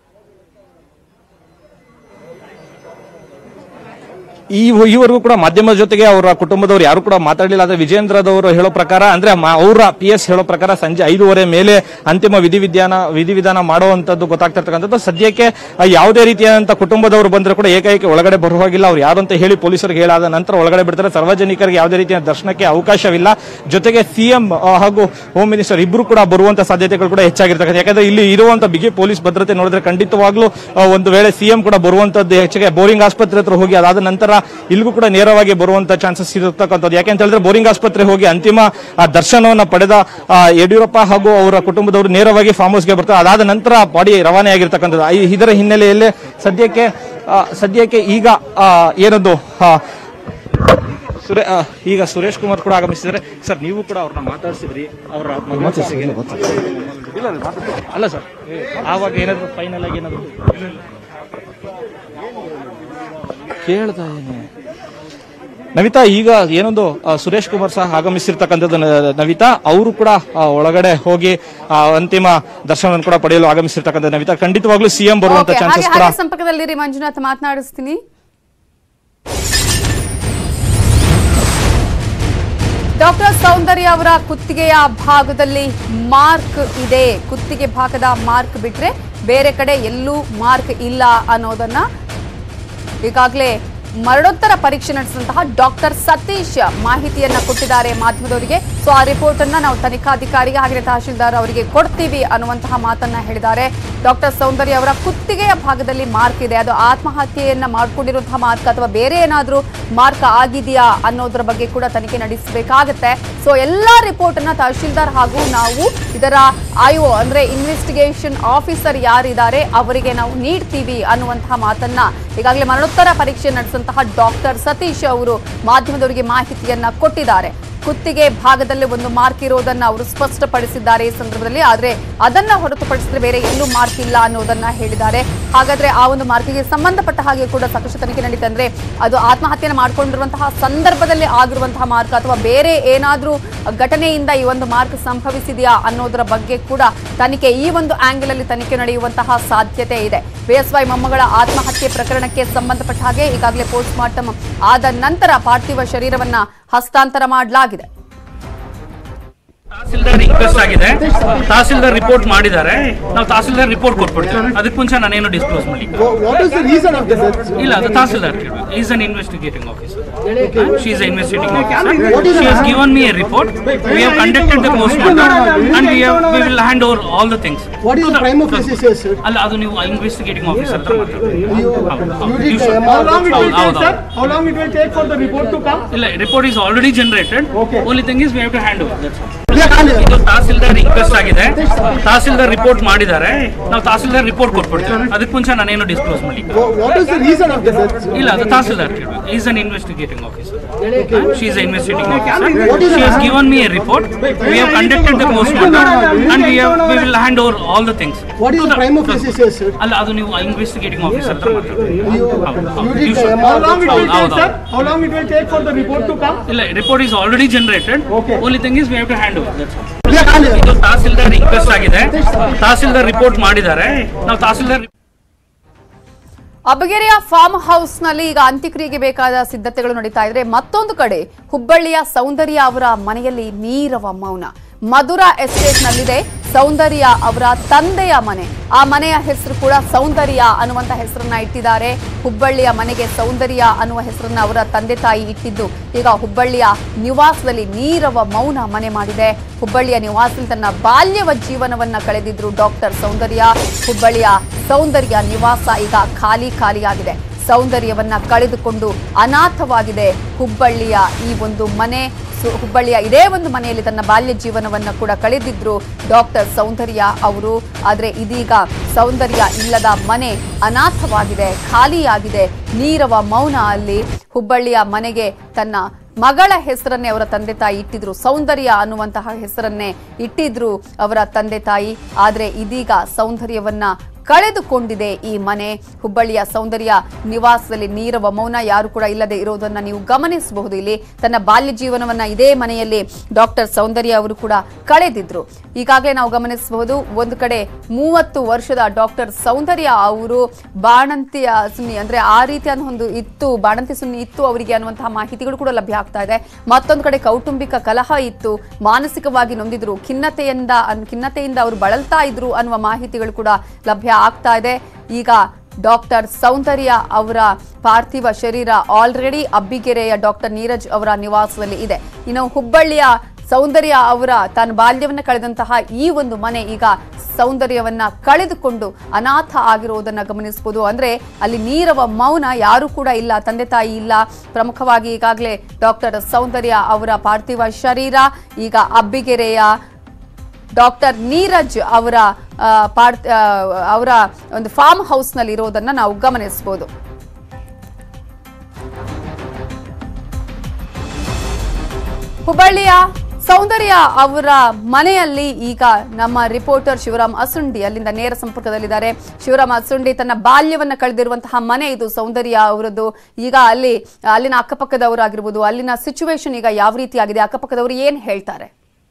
ಈ ಈವರೆಗೂ ಕೂಡ ಮಾಧ್ಯಮದ ಜೊತೆಗೆ ಅವರ ಕುಟುಂಬದವರು ಯಾರು ಕೂಡ ಮಾತಾಡಲಿಲ್ಲ ಆದ್ರೆ ವಿಜೇಂದ್ರದವರು ಹೇಳೋ ಪ್ರಕಾರ ಅಂದ್ರೆ ಮ- ಅವರ ಪಿ ಎಸ್ ಹೇಳೋ ಪ್ರಕಾರ ಸಂಜೆ ಐದೂವರೆ ಮೇಲೆ ಅಂತಿಮ ವಿಧಿವಿಧಾನ ವಿಧಿವಿಧಾನ ಮಾಡುವಂತದ್ದು ಗೊತ್ತಾಗ್ತಿರ್ತಕ್ಕಂಥದ್ದು ಸದ್ಯಕ್ಕೆ ಆ, ಯಾವುದೇ ರೀತಿಯಾದಂತ ಕುಟುಂಬದವರು ಬಂದ್ರೆ ಕೂಡ ಏಕೈಕಿ ಒಳಗಡೆ ಬರುವಾಗಿಲ್ಲ ಅವ್ರು ಯಾರು ಅಂತ ಹೇಳಿ ಪೊಲೀಸರಿಗೆ ಹೇಳಾದ ನಂತರ ಒಳಗಡೆ ಬಿಡ್ತಾರೆ ಸಾರ್ವಜನಿಕರಿಗೆ ಯಾವುದೇ ರೀತಿಯ ದರ್ಶನಕ್ಕೆ ಅವಕಾಶವಿಲ್ಲ ಜೊತೆಗೆ ಸಿಎಂ ಹಾಗೂ ಹೋಮ್ ಮಿನಿಸ್ಟರ್ ಇಬ್ರು ಕೂಡ ಬರುವಂತ ಸಾಧ್ಯತೆಗಳು ಕೂಡ ಹೆಚ್ಚಾಗಿರ್ತಕ್ಕಂಥ ಯಾಕಂದ್ರೆ ಇಲ್ಲಿ ಇರುವಂತ ಬಿಗಿ ಪೊಲೀಸ್ ಭದ್ರತೆ ನೋಡಿದ್ರೆ ಖಂಡಿತವಾಗ್ಲೂ ಆ, ಒಂದು ವೇಳೆ ಸಿಎಂ ಕೂಡ ಬರುವಂತದ್ದು ಹೆಚ್ಚಿಗೆ ಬೋರಿಂಗ್ ಆಸ್ಪತ್ರೆ ಹತ್ರ ಹೋಗಿ ಅದಾದ ನಂತರ ಇಲ್ಲಿಗೂ ಕೂಡ ನೇರವಾಗಿ ಬರುವಂತ ಚಾನ್ಸಸ್ ಇರತಕ್ಕಂಥದ್ದು ಯಾಕೆ ಅಂತ ಹೇಳಿದ್ರೆ ಬೋರಿಂಗ್ ಆಸ್ಪತ್ರೆ ಹೋಗಿ ಅಂತಿಮ ಆ, ದರ್ಶನವನ್ನ ಪಡೆದ ಆ, ಯಡಿಯೂರಪ್ಪ ಹಾಗೂ ಅವರ ಕುಟುಂಬದವರು ನೇರವಾಗಿ ಫಾರ್ಮ್ ಹೌಸ್ಗೆ ಬರ್ತಾರೆ ಅದಾದ ನಂತರ ಬಾಡಿ ರವಾನೆ ಆಗಿರ್ತಕ್ಕಂಥದ್ದು ಈ- ಇದರ ಹಿನ್ನೆಲೆಯಲ್ಲಿ ಸದ್ಯಕ್ಕೆ ಆ, ಸದ್ಯಕ್ಕೆ ಈಗ ಆ, ಏನದು ಆ, ಸುರೇ ಆ, ಈಗ ಸುರೇಶ್ ಕುಮಾರ್ ಕೂಡ ಆಗಮಿಸಿದ್ದಾರೆ ಸರ್ ನೀವು ಕೂಡ ಅವ್ರನ್ನ ಮಾತಾಡಿಸಿದ್ರಿ ಅವರ ಮಗನಿಗೆ- ಇಲ್ಲ, ಇಲ್ಲ, ಮಾತಾಡ್ಸಿ. ಅಲ್ಲ ಸರ್ ಆವಾಗ ಏನಾದ್ರು ಫೈನಲ್ ಆಗಿ ಏನಾದ್ರು ಕೇಳ್ತಾ ಏನು ನವಿತಾ ಈಗ ಏನೊಂದು ಆ, ಸುರೇಶ್ ಕುಮಾರ್ ಸಹ ಆಗಮಿಸಿರ್ತಕ್ಕಂಥದ್ದು ನ- ನವಿತಾ ಅವರು ಕೂಡ ಆ, ಒಳಗಡೆ ಹೋಗಿ ಆ, ಅಂತಿಮ ದರ್ಶನವನ್ನು ಕೂಡ ಪಡೆಯಲು ಆಗಮಿಸಿರ್ತಕ್ಕಂಥ ನವಿತಾ ಖಂಡಿತವಾಗ್ಲೂ ಸಿಎಂ ಬರುವಂತ Okay, ಹಾಗೆ ಚಾನ್ಸಸ್ ಕೂಡ ಹಾಗೆ ಸಂಪರ್ಕದಲ್ಲಿರಿ ಮಂಜುನಾಥ್ ಮಾತನಾಡಿಸ್ತೀನಿ ಡಾಕ್ಟರ್ ಸೌಂದರ್ಯ ಅವರ ಕುತ್ತಿಗೆಯ ಭಾಗದಲ್ಲಿ ಮಾರ್ಕ್ ಇದೆ ಕುತ್ತಿಗೆ ಭಾಗದ ಮಾರ್ಕ್ ಬಿಟ್ರೆ ಬೇರೆ ಕಡೆ ಎಲ್ಲೂ ಮಾರ್ಕ್ ಇಲ್ಲ ಅನ್ನೋದನ್ನ ಈಗಾಗಲೇ ಮರಣೋತ್ತರ ಪರೀಕ್ಷೆ ನಡೆಸಿದಂತಹ ಡಾಕ್ಟರ್ ಸತೀಶ್ ಮಾಹಿತಿಯನ್ನ ಕೊಟ್ಟಿದ್ದಾರೆ ಮಾಧ್ಯಮದವರಿಗೆ ಸೊ ಆ ರಿಪೋರ್ಟ್ ಅನ್ನ ನಾವು ತನಿಖಾಧಿಕಾರಿಗೆ ಹಾಗೆ ತಹಶೀಲ್ದಾರ್ ಅವರಿಗೆ ಕೊಡ್ತೀವಿ ಅನ್ನುವಂತಹ ಮಾತನ್ನ ಹೇಳಿದ್ದಾರೆ ಡಾಕ್ಟರ್ ಸೌಂದರ್ಯ ಅವರ ಕುತ್ತಿಗೆಯ ಭಾಗದಲ್ಲಿ ಮಾರ್ಕ್ ಇದೆ ಅದು ಆತ್ಮಹತ್ಯೆಯನ್ನ ಮಾಡ್ಕೊಂಡಿರುವಂತಹ ಮಾರ್ಕ್ ಅಥವಾ ಬೇರೆ ಏನಾದ್ರೂ ಮಾರ್ಕ್ ಆಗಿದೆಯಾ ಅನ್ನೋದ್ರ ಬಗ್ಗೆ ಕೂಡ ತನಿಖೆ ನಡೆಸಬೇಕಾಗತ್ತೆ ಸೊ ಎಲ್ಲಾ ರಿಪೋರ್ಟ್ ಅನ್ನ ತಹಶೀಲ್ದಾರ್ ಹಾಗೂ ನಾವು ಇದರ ಐಒ ಅಂದ್ರೆ ಇನ್ವೆಸ್ಟಿಗೇಷನ್ ಆಫೀಸರ್ ಯಾರಿದ್ದಾರೆ ಅವರಿಗೆ ನಾವು ನೀಡ್ತೀವಿ ಅನ್ನುವಂತಹ ಮಾತನ್ನ ಈಗಾಗಲೇ ಮರಣೋತ್ತರ ಪರೀಕ್ಷೆ ನಡೆಸಿದಂತಹ ಡಾಕ್ಟರ್ ಸತೀಶ್ ಅವರು ಮಾಧ್ಯಮದವರಿಗೆ ಮಾಹಿತಿಯನ್ನ ಕೊಟ್ಟಿದ್ದಾರೆ ಕುತ್ತಿಗೆ ಭಾಗದಲ್ಲಿ ಒಂದು ಮಾರ್ಕ್ ಇರೋದನ್ನ ಅವರು ಸ್ಪಷ್ಟಪಡಿಸಿದ್ದಾರೆ ಈ ಸಂದರ್ಭದಲ್ಲಿ ಆದ್ರೆ ಅದನ್ನ ಹೊರತುಪಡಿಸಿದ್ರೆ ಬೇರೆ ಎಲ್ಲೂ ಮಾರ್ಕ್ ಇಲ್ಲ ಅನ್ನೋದನ್ನ ಹೇಳಿದ್ದಾರೆ ಹಾಗಾದ್ರೆ ಆ ಒಂದು ಮಾರ್ಕಿಗೆ ಸಂಬಂಧಪಟ್ಟ ಹಾಗೆ ಕೂಡ ಸಾಕಷ್ಟು ತನಿಖೆ ನಡೀತೆ ಅಂದ್ರೆ ಅದು ಆತ್ಮಹತ್ಯೆಯನ್ನು ಮಾಡ್ಕೊಂಡಿರುವಂತಹ ಸಂದರ್ಭದಲ್ಲಿ ಆಗಿರುವಂತಹ ಮಾರ್ಕ್ ಅಥವಾ ಬೇರೆ ಏನಾದ್ರೂ ಘಟನೆಯಿಂದ ಈ ಒಂದು ಮಾರ್ಕ್ ಸಂಭವಿಸಿದೆಯಾ ಅನ್ನೋದರ ಬಗ್ಗೆ ಕೂಡ ತನಿಖೆ ಈ ಒಂದು ಆಂಗಲ್ ಅಲ್ಲಿ ತನಿಖೆ ನಡೆಯುವಂತಹ ಸಾಧ್ಯತೆ ಇದೆ ಬಿಎಸ್ವೈ ಮೊಮ್ಮಗಳ ಆತ್ಮಹತ್ಯೆ ಪ್ರಕರಣಕ್ಕೆ ಸಂಬಂಧಪಟ್ಟ ಹಾಗೆ ಈಗಾಗಲೇ ಪೋಸ್ಟ್ ಮಾರ್ಟಮ್ ಆದ ನಂತರ ಪಾರ್ಥಿವ ಶರೀರವನ್ನ ಹಸ್ತಾಂತರ ಮಾಡಲಾಗಿದೆ ತಹಸೀಲ್ದಾರ್ ರಿಕ್ವೆಸ್ಟ್ ಆಗಿದೆ ತಹಸೀಲ್ದಾರ್ ರಿಪೋರ್ಟ್ ಮಾಡಿದ್ದಾರೆ ನಾವು ತಹಸೀಲ್ದಾರ್ ರಿಪೋರ್ಟ್ ಕೊಟ್ಬಿಡ್ತೀವಿ ಅದಕ್ಕೆ ಮುಂಚೆ ನಾನೇನು ಡಿಸ್ಕ್ಲೋಸ್ ಮಾಡಿ What is the reason of this? ಇಲ್ಲ ಅದು tahsildar is an investigating officer she is investigating What is officer she the- has given me a report we have conducted the post mortem and we we will hand over all the things What is the prime office is, sir? ಅಲ್ಲ ಅದು ನೀವು investigating officer ಹತ್ರ ಮಾತಾಡ್ತೀವಿ You, you did the How long it will ಹೌದು, take, ಹೌದು. sir? How long it will take for the report to come? ಇಲ್ಲ report is already generated Okay. Only thing is we have to hand over We are calling. ಇದು tahsildar request ಆಗಿದೆ tahsildar report ಮಾಡಿದ್ದಾರೆ ನಾವು tahsildar report ಕೊಟ್ಬಿಡ್ತೀವಿ ಅದಕ್ಕೆ ಮುಂಚೆ ನಾನೇನು disclose ಮಾಡಿ What is the reason of this? ಇಲ್ಲ ಅದು tahsildar is an investigating officer she is investigating What is officer the- she has given me a report we have conducted the post mortem and we we will hand over all the things What is the prime office is, sir? ಅಲ್ಲ ಅದು ನೀವು investigating officer ಹತ್ರ ಮಾತಾಡ್ತೀವಿ You, you did the How long it will ಹೌದು, take, ಹೌದು. sir? How long it will take for the report to come? ಇಲ್ಲ report is already generated Okay. Only thing is we have to hand over We are calling. ಇದು tahsildar request ಆಗಿದೆ tahsildar report ಮಾಡಿದ್ದಾರೆ ನಾವು tahsildar ಅಬಗೆರೆಯ farm house ನಲ್ಲಿ ಈಗ ಅಂತ್ಯಕ್ರಿಯೆಗೆ ಬೇಕಾದ ಸಿದ್ಧತೆಗಳು ನಡೀತಾ ಇದ್ರೆ ಮತ್ತೊಂದು ಕಡೆ ಹುಬ್ಬಳ್ಳಿಯ ಸೌಂದರ್ಯ ಅವರ ಮನೆಯಲ್ಲಿ ನೀರವ ಮೌನ ಮಧುರಾ ಎಸ್ಟೇಟ್ ನಲ್ಲಿದೆ ಸೌಂದರ್ಯ ಅವರ ತಂದೆಯ ಮನೆ ಆ ಮನೆಯ ಹೆಸರು ಕೂಡ ಸೌಂದರ್ಯ ಅನ್ನುವಂತ ಹೆಸರನ್ನ ಇಟ್ಟಿದ್ದಾರೆ ಹುಬ್ಬಳ್ಳಿಯ ಮನೆಗೆ ಸೌಂದರ್ಯ ಅನ್ನುವ ಹೆಸರನ್ನ ಅವರ ತಂದೆ ತಾಯಿ ಇಟ್ಟಿದ್ದು ಈಗ ಹುಬ್ಬಳ್ಳಿಯ ನಿವಾಸದಲ್ಲಿ ನೀರವ ಮೌನ ಮನೆ ಮಾಡಿದೆ ಹುಬ್ಬಳ್ಳಿಯ ನಿವಾಸದಲ್ಲಿ ತನ್ನ ಬಾಲ್ಯವ ಜೀವನವನ್ನ ಕಳೆದಿದ್ರು ಡಾಕ್ಟರ್ ಸೌಂದರ್ಯ ಹುಬ್ಬಳ್ಳಿಯ ಸೌಂದರ್ಯ ನಿವಾಸ ಈಗ ಖಾಲಿ ಖಾಲಿಯಾಗಿದೆ ಸೌಂದರ್ಯವನ್ನ ಕಳೆದುಕೊಂಡು ಅನಾಥವಾಗಿದೆ ಹುಬ್ಬಳ್ಳಿಯ ಈ ಒಂದು ಮನೆ ಸು- ಹುಬ್ಬಳ್ಳಿಯ ಇದೇ ಒಂದು ಮನೆಯಲ್ಲಿ ತನ್ನ ಬಾಲ್ಯ ಜೀವನವನ್ನ ಕೂಡ ಕಳೆದಿದ್ರು ಡಾಕ್ಟರ್ ಸೌಂದರ್ಯ ಅವರು ಆದ್ರೆ ಇದೀಗ ಸೌಂದರ್ಯ ಇಲ್ಲದ ಮನೆ ಅನಾಥವಾಗಿದೆ ಖಾಲಿಯಾಗಿದೆ ನೀರವ ಮೌನ ಅಲ್ಲಿ ಹುಬ್ಬಳ್ಳಿಯ ಮನೆಗೆ ತನ್ನ ಮಗಳ ಹೆಸರನ್ನೇ ಅವರ ತಂದೆ ತಾಯಿ ಇಟ್ಟಿದ್ರು ಸೌಂದರ್ಯ ಅನ್ನುವಂತಹ ಹೆಸರನ್ನೇ ಇಟ್ಟಿದ್ರು ಅವರ ತಂದೆ ತಾಯಿ ಆದ್ರೆ ಇದೀಗ ಸೌಂದರ್ಯವನ್ನ ಕಳೆದುಕೊಂಡಿದೆ ಈ ಮನೆ ಹುಬ್ಬಳ್ಳಿಯ ಸೌಂದರ್ಯ ನಿವಾಸದಲ್ಲಿ ನೀರವ ಮೌನ ಯಾರು ಕೂಡ ಇಲ್ಲದೆ ಇರೋದನ್ನ ನೀವು ಗಮನಿಸಬಹುದು ಇಲ್ಲಿ ತನ್ನ ಬಾಲ್ಯ ಜೀವನವನ್ನ ಇದೇ ಮನೆಯಲ್ಲಿ ಡಾಕ್ಟರ್ ಸೌಂದರ್ಯ ಅವರು ಕೂಡ ಕಳೆದಿದ್ರು ಈಗಾಗಲೇ ನಾವು ಗಮನಿಸಬಹುದು ಒಂದು ಕಡೆ ಮೂವತ್ತು ವರ್ಷದ ಡಾಕ್ಟರ್ ಸೌಂದರ್ಯ ಅವರು ಬಾಣಂತಿಯ ಸುನ್ನಿ ಅಂದ್ರೆ ಆ ರೀತಿಯ ಒಂದು ಇತ್ತು ಬಾಣಂತಿ ಸುನ್ನಿ ಇತ್ತು ಅವರಿಗೆ ಅನ್ನುವಂತಹ ಮಾಹಿತಿಗಳು ಕೂಡ ಲಭ್ಯ ಆಗ್ತಾ ಇದೆ ಮತ್ತೊಂದು ಕಡೆ ಕೌಟುಂಬಿಕ ಕಲಹ ಇತ್ತು ಮಾನಸಿಕವಾಗಿ ನೊಂದಿದ್ರು ಖಿನ್ನತೆಯಿಂದ ಅನ್- ಖಿನ್ನತೆಯಿಂದ ಅವರು ಬಳಲ್ತಾ ಇದ್ರು ಅನ್ನುವ ಮಾಹಿತಿಗಳು ಕೂಡ ಲಭ್ಯ ಆಗ್ತಾ ಇದೆ ಈಗ ಡಾಕ್ಟರ್ ಸೌಂದರ್ಯ ಅವರ ಪಾರ್ಥಿವ ಶರೀರ ಆಲ್ರೆಡಿ ಅಬ್ಬಿಗೆರೆಯ ಡಾಕ್ಟರ್ ನೀರಜ್ ಅವರ ನಿವಾಸದಲ್ಲಿ ಇದೆ ಇನ್ನು ಹುಬ್ಬಳ್ಳಿಯ ಸೌಂದರ್ಯ ಅವರ ತನ್ನ ಬಾಲ್ಯವನ್ನ ಕಳೆದಂತಹ ಈ ಒಂದು ಮನೆ ಈಗ ಸೌಂದರ್ಯವನ್ನ ಕಳೆದುಕೊಂಡು ಅನಾಥ ಆಗಿರುವುದನ್ನ ಗಮನಿಸಬಹುದು ಅಂದ್ರೆ ಅಲ್ಲಿ ನೀರವ ಮೌನ ಯಾರು ಕೂಡ ಇಲ್ಲ ತಂದೆ ತಾಯಿ ಇಲ್ಲ ಪ್ರಮುಖವಾಗಿ ಈಗಾಗಲೇ ಡಾಕ್ಟರ್ ಸೌಂದರ್ಯ ಅವರ ಪಾರ್ಥಿವ ಶರೀರ ಈಗ ಅಬ್ಬಿಗೆರೆಯ ಡಾಕ್ಟರ್ ನೀರಜ್ ಅವರ ಆ, ಪಾರ್ಥ ಆ, ಅವರ ಒಂದು ಫಾರ್ಮ್ ಹೌಸ್ನಲ್ಲಿ ಇರೋದನ್ನ ನಾವು ಗಮನಿಸಬಹುದು ಹುಬ್ಬಳ್ಳಿಯ ಸೌಂದರ್ಯ ಅವರ ಮನೆಯಲ್ಲಿ ಈಗ ನಮ್ಮ ರಿಪೋರ್ಟರ್ ಶಿವರಾಮ್ ಅಸುಂಡಿ ಅಲ್ಲಿಂದ ನೇರ ಸಂಪರ್ಕದಲ್ಲಿದ್ದಾರೆ ಶಿವರಾಮ್ ಅಸುಂಡಿ ತನ್ನ ಬಾಲ್ಯವನ್ನ ಕಳೆದಿರುವಂತಹ ಮನೆ ಇದು ಸೌಂದರ್ಯ ಅವರದ್ದು ಈಗ ಅಲ್ಲಿ ಅಲ್ಲಿನ ಅಕ್ಕಪಕ್ಕದವರು ಆಗಿರ್ಬೋದು ಅಲ್ಲಿನ ಸಿಚುವೇಶನ್ ಈಗ ಯಾವ ರೀತಿ ಆಗಿದೆ ಅಕ್ಕಪಕ್ಕದವರು ಏನ್ ಹೇಳ್ತಾರೆ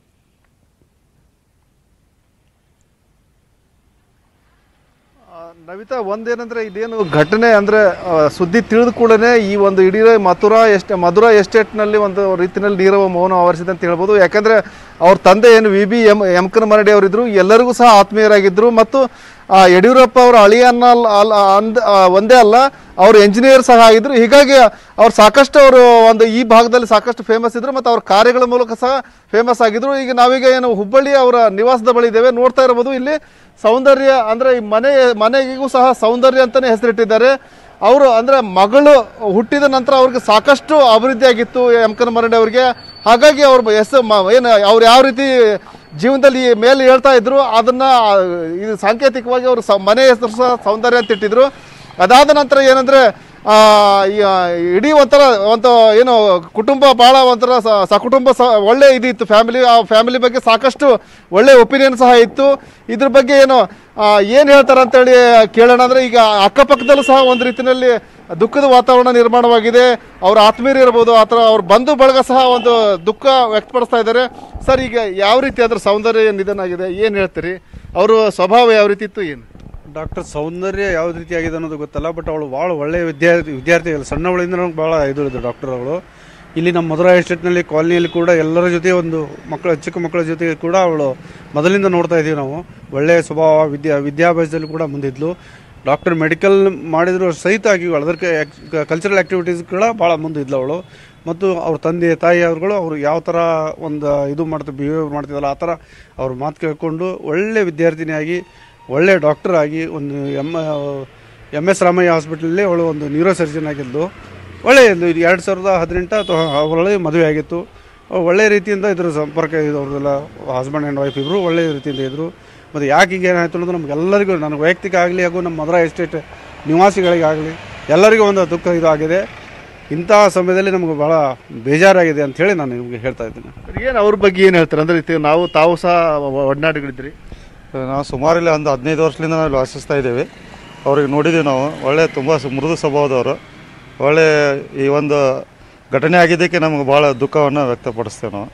ನವಿತಾ ಒಂದೇನಂದ್ರೆ ಇದೇನು ಘಟನೆ ಅಂದ್ರೆ ಆ, ಸುದ್ದಿ ತಿಳಿದ ಕೂಡಲೇ ಈ ಒಂದು ಇಡೀ ಮಥುರಾ ಎಸ್ಟ್ ಮಧುರಾ ಎಸ್ಟೇಟ್ನಲ್ಲಿ ಒಂದು ರೀತಿಯಲ್ಲಿ ನೀರವ ಮೌನ ಆವರಿಸಿದೆ ಅಂತ ಹೇಳ್ಬೋದು ಯಾಕಂದ್ರೆ ಅವ್ರ ತಂದೆ ಏನು ವಿ ಬಿ ಎಂ ಎಮ್ಕನ್ ಮರಡಿ ಅವರಿದ್ರು ಎಲ್ಲರಿಗೂ ಸಹ ಆತ್ಮೀಯರಾಗಿದ್ರು ಮತ್ತು ಆ, ಯಡಿಯೂರಪ್ಪ ಅವರ ಅಳಿಯನ್ನ ಅಲ್ಲ ಅಲ್ಲ- ಅಂದ್ ಆ, ಒಂದೇ ಅಲ್ಲ ಅವರು ಎಂಜಿನಿಯರ್ ಸಹ ಆಗಿದ್ರು ಹೀಗಾಗಿ ಅವ್ರು ಸಾಕಷ್ಟು ಅವರು ಒಂದು ಈ ಭಾಗದಲ್ಲಿ ಸಾಕಷ್ಟು ಫೇಮಸ್ ಇದ್ರು ಮತ್ತು ಅವ್ರ ಕಾರ್ಯಗಳ ಮೂಲಕ ಸಹ ಫೇಮಸ್ ಆಗಿದ್ರು ಈಗ ನಾವೀಗ ಏನು ಹುಬ್ಬಳ್ಳಿ ಅವರ ನಿವಾಸದ ಬಳಿ ಇದ್ದೇವೆ ನೋಡ್ತಾ ಇರಬಹುದು ಇಲ್ಲಿ ಸೌಂದರ್ಯ ಅಂದ್ರೆ ಈ ಮನೆ ಮನೆಗೂ ಸಹ ಸೌಂದರ್ಯ ಅಂತಾನೆ ಹೆಸರಿಟ್ಟಿದ್ದಾರೆ ಅವರು ಅಂದ್ರೆ ಮಗಳು ಹುಟ್ಟಿದ ನಂತರ ಅವ್ರಿಗೆ ಸಾಕಷ್ಟು ಅಭಿವೃದ್ಧಿ ಆಗಿತ್ತು ಎಂ ಕನ್ ಮರಡಿ ಅವರಿಗೆ ಹಾಗಾಗಿ ಅವ್ರ ಹೆಸರು ಏನು ಅವ್ರು ಯಾವ ರೀತಿ ಜೀವನದಲ್ಲಿ ಮೇಲೆ ಹೇಳ್ತಾ ಇದ್ರು ಅದನ್ನ ಆ, ಇದು ಸಾಂಕೇತಿಕವಾಗಿ ಅವರು ಸ ಮನೆ ಹೆಸರು ಸಹ ಸೌಂದರ್ಯ ಅಂತ ಇಟ್ಟಿದ್ರು ಅದಾದ ನಂತರ ಏನಂದ್ರೆ ಆ, ಈ, ಆ, ಇಡೀ ಒಂಥರ ಒಂದು ಏನು ಕುಟುಂಬ ಭಾಳ ಒಂಥರ ಸ- ಸಕುಟುಂಬ ಸ ಒಳ್ಳೆ ಇದಿತ್ತು ಫ್ಯಾಮಿಲಿ ಆ ಫ್ಯಾಮಿಲಿ ಬಗ್ಗೆ ಸಾಕಷ್ಟು ಒಳ್ಳೆ ಒಪಿನಿಯನ್ ಸಹ ಇತ್ತು ಇದ್ರ ಬಗ್ಗೆ ಏನು ಏನು ಹೇಳ್ತಾರೆ ಅಂತೇಳಿ ಕೇಳೋಣ ಅಂದರೆ ಈಗ ಅಕ್ಕಪಕ್ಕದಲ್ಲೂ ಸಹ ಒಂದು ರೀತಿಯಲ್ಲಿ ದುಃಖದ ವಾತಾವರಣ ನಿರ್ಮಾಣವಾಗಿದೆ ಅವ್ರ ಆತ್ಮೀಯರು ಇರ್ಬೋದು ಅಥವಾ ಅವ್ರ ಬಂಧು ಬಳಗ ಸಹ ಒಂದು ದುಃಖ ವ್ಯಕ್ತಪಡಿಸ್ತಾ ಇದ್ದಾರೆ ಸರ್ ಈಗ ಯಾವ ರೀತಿ ಅದ್ರ ಸೌಂದರ್ಯ ನಿಧನ ಆಗಿದೆ ಏನು ಹೇಳ್ತೀರಿ ಅವರು ಸ್ವಭಾವ ಯಾವ ರೀತಿ ಇತ್ತು ಏನು ಡಾಕ್ಟರ್ ಸೌಂದರ್ಯ ಯಾವ ರೀತಿ ಆಗಿದೆ ಅನ್ನೋದು ಗೊತ್ತಲ್ಲ ಬಟ್ ಅವಳು ಭಾಳ ಒಳ್ಳೆಯ ವಿದ್ಯಾರ್ಥಿ ವಿದ್ಯಾರ್ಥಿ ಸಣ್ಣವಳಿಂದ ಭಾಳ ಇದು ಡಾಕ್ಟರ್ ಅವಳು ಇಲ್ಲಿ ನಮ್ಮ ಮಧುರಾ ಎಸ್ಟೇಟ್ನಲ್ಲಿ ಕಾಲನಿಯಲ್ಲಿ ಕೂಡ ಎಲ್ಲರ ಜೊತೆ ಒಂದು ಮಕ್ಕಳ ಚಿಕ್ಕ ಮಕ್ಕಳ ಜೊತೆ ಕೂಡ ಅವಳು ಮೊದಲಿಂದ ನೋಡ್ತಾ ಇದ್ದೀವಿ ನಾವು ಒಳ್ಳೆಯ ಸ್ವಭಾವ ವಿದ್ಯಾ ವಿದ್ಯಾಭ್ಯಾಸದಲ್ಲಿ ಕೂಡ ಮುಂದಿದ್ಲು ಡಾಕ್ಟರ್ ಮೆಡಿಕಲ್ ಮಾಡಿದ್ರು ಸಹಿತ ಆಗಿ ಅದಕ್ಕೆ ಕಲ್ಚರಲ್ ಆ್ಯಕ್ಟಿವಿಟೀಸ್ ಕೂಡ ಭಾಳ ಮುಂದಿದ್ಲು ಅವಳು ಮತ್ತು ಅವ್ರ ತಂದೆ ತಾಯಿ ಅವ್ರುಗಳು ಅವರು ಯಾವ ಥರ ಒಂದು ಇದು ಮಾಡ್ತಾರೆ ಬಿಹೇವ್ ಮಾಡ್ತಿದ್ದಲ್ಲ ಆ ಥರ ಅವ್ರ ಮಾತು ಕೇಳಿಕೊಂಡು ಒಳ್ಳೆ ವಿದ್ಯಾರ್ಥಿನಿಯಾಗಿ ಒಳ್ಳೆ ಡಾಕ್ಟರ್ ಆಗಿ ಒಂದು ಎಮ್ ಎಮ್ ಎಸ್ ರಾಮಯ್ಯ ಹಾಸ್ಪಿಟಲಲ್ಲಿ ಅವಳು ಒಂದು ನ್ಯೂರೋ ಸರ್ಜನ್ ಆಗಿದ್ದು ಒಳ್ಳೆಯ ಎರಡು ಸಾವಿರದ ಹದಿನೆಂಟು ಅಥವಾ ಅವರಲ್ಲಿ ಮದುವೆ ಆಗಿತ್ತು ಅವ್ರು ಒಳ್ಳೆಯ ರೀತಿಯಿಂದ ಇದ್ರ ಸಂಪರ್ಕ ಇದು ಅವ್ರದ್ದೆಲ್ಲ ಹಸ್ಬೆಂಡ್ ಆ್ಯಂಡ್ ವೈಫ್ ಇಬ್ಬರು ಒಳ್ಳೆಯ ರೀತಿಯಿಂದ ಇದ್ದರು ಮತ್ತು ಯಾಕೆ ಈಗ ಏನಾಯಿತು ಅನ್ನೋದು ನಮಗೆಲ್ಲರಿಗೂ ನನಗೆ ವೈಯಕ್ತಿಕ ಆಗಲಿ ಹಾಗೂ ನಮ್ಮ ಮಧುರಾ ಎಸ್ಟೇಟ್ ನಿವಾಸಿಗಳಿಗಾಗಲಿ ಎಲ್ಲರಿಗೂ ಒಂದು ದುಃಖ ಇದು ಆಗಿದೆ ಇಂತಹ ಸಮಯದಲ್ಲಿ ನಮಗೆ ಭಾಳ ಬೇಜಾರಾಗಿದೆ ಅಂಥೇಳಿ ನಾನು ನಿಮಗೆ ಹೇಳ್ತಾ ಇದ್ದೀನಿ ಏನು ಅವ್ರ ಬಗ್ಗೆ ಏನು ಹೇಳ್ತಾರೆ ಅಂದ್ರೆ ಇದು ನಾವು ತಾವು ಸಹ ಒಡನಾಡಿಗಳಿದ್ರಿ ನಾವು ಸುಮಾರು ಇಲ್ಲಿ ಒಂದು ಹದಿನೈದು ವರ್ಷದಿಂದ ನಾವು ಇಲ್ಲಿ ವಾಸಿಸ್ತಾ ಇದ್ದೇವೆ ಅವ್ರಿಗೆ ನೋಡಿದ್ದೀವಿ ನಾವು ಒಳ್ಳೆ ತುಂಬ ಸ- ಮೃದು ಸ್ವಭಾವದವರು ಒಳ್ಳೆ ಈ ಒಂದು ಘಟನೆ ಆಗಿದ್ದಕ್ಕೆ ನಮಗೆ ಭಾಳ ದುಃಖವನ್ನು ವ್ಯಕ್ತಪಡಿಸ್ತೇವೆ ನಾವು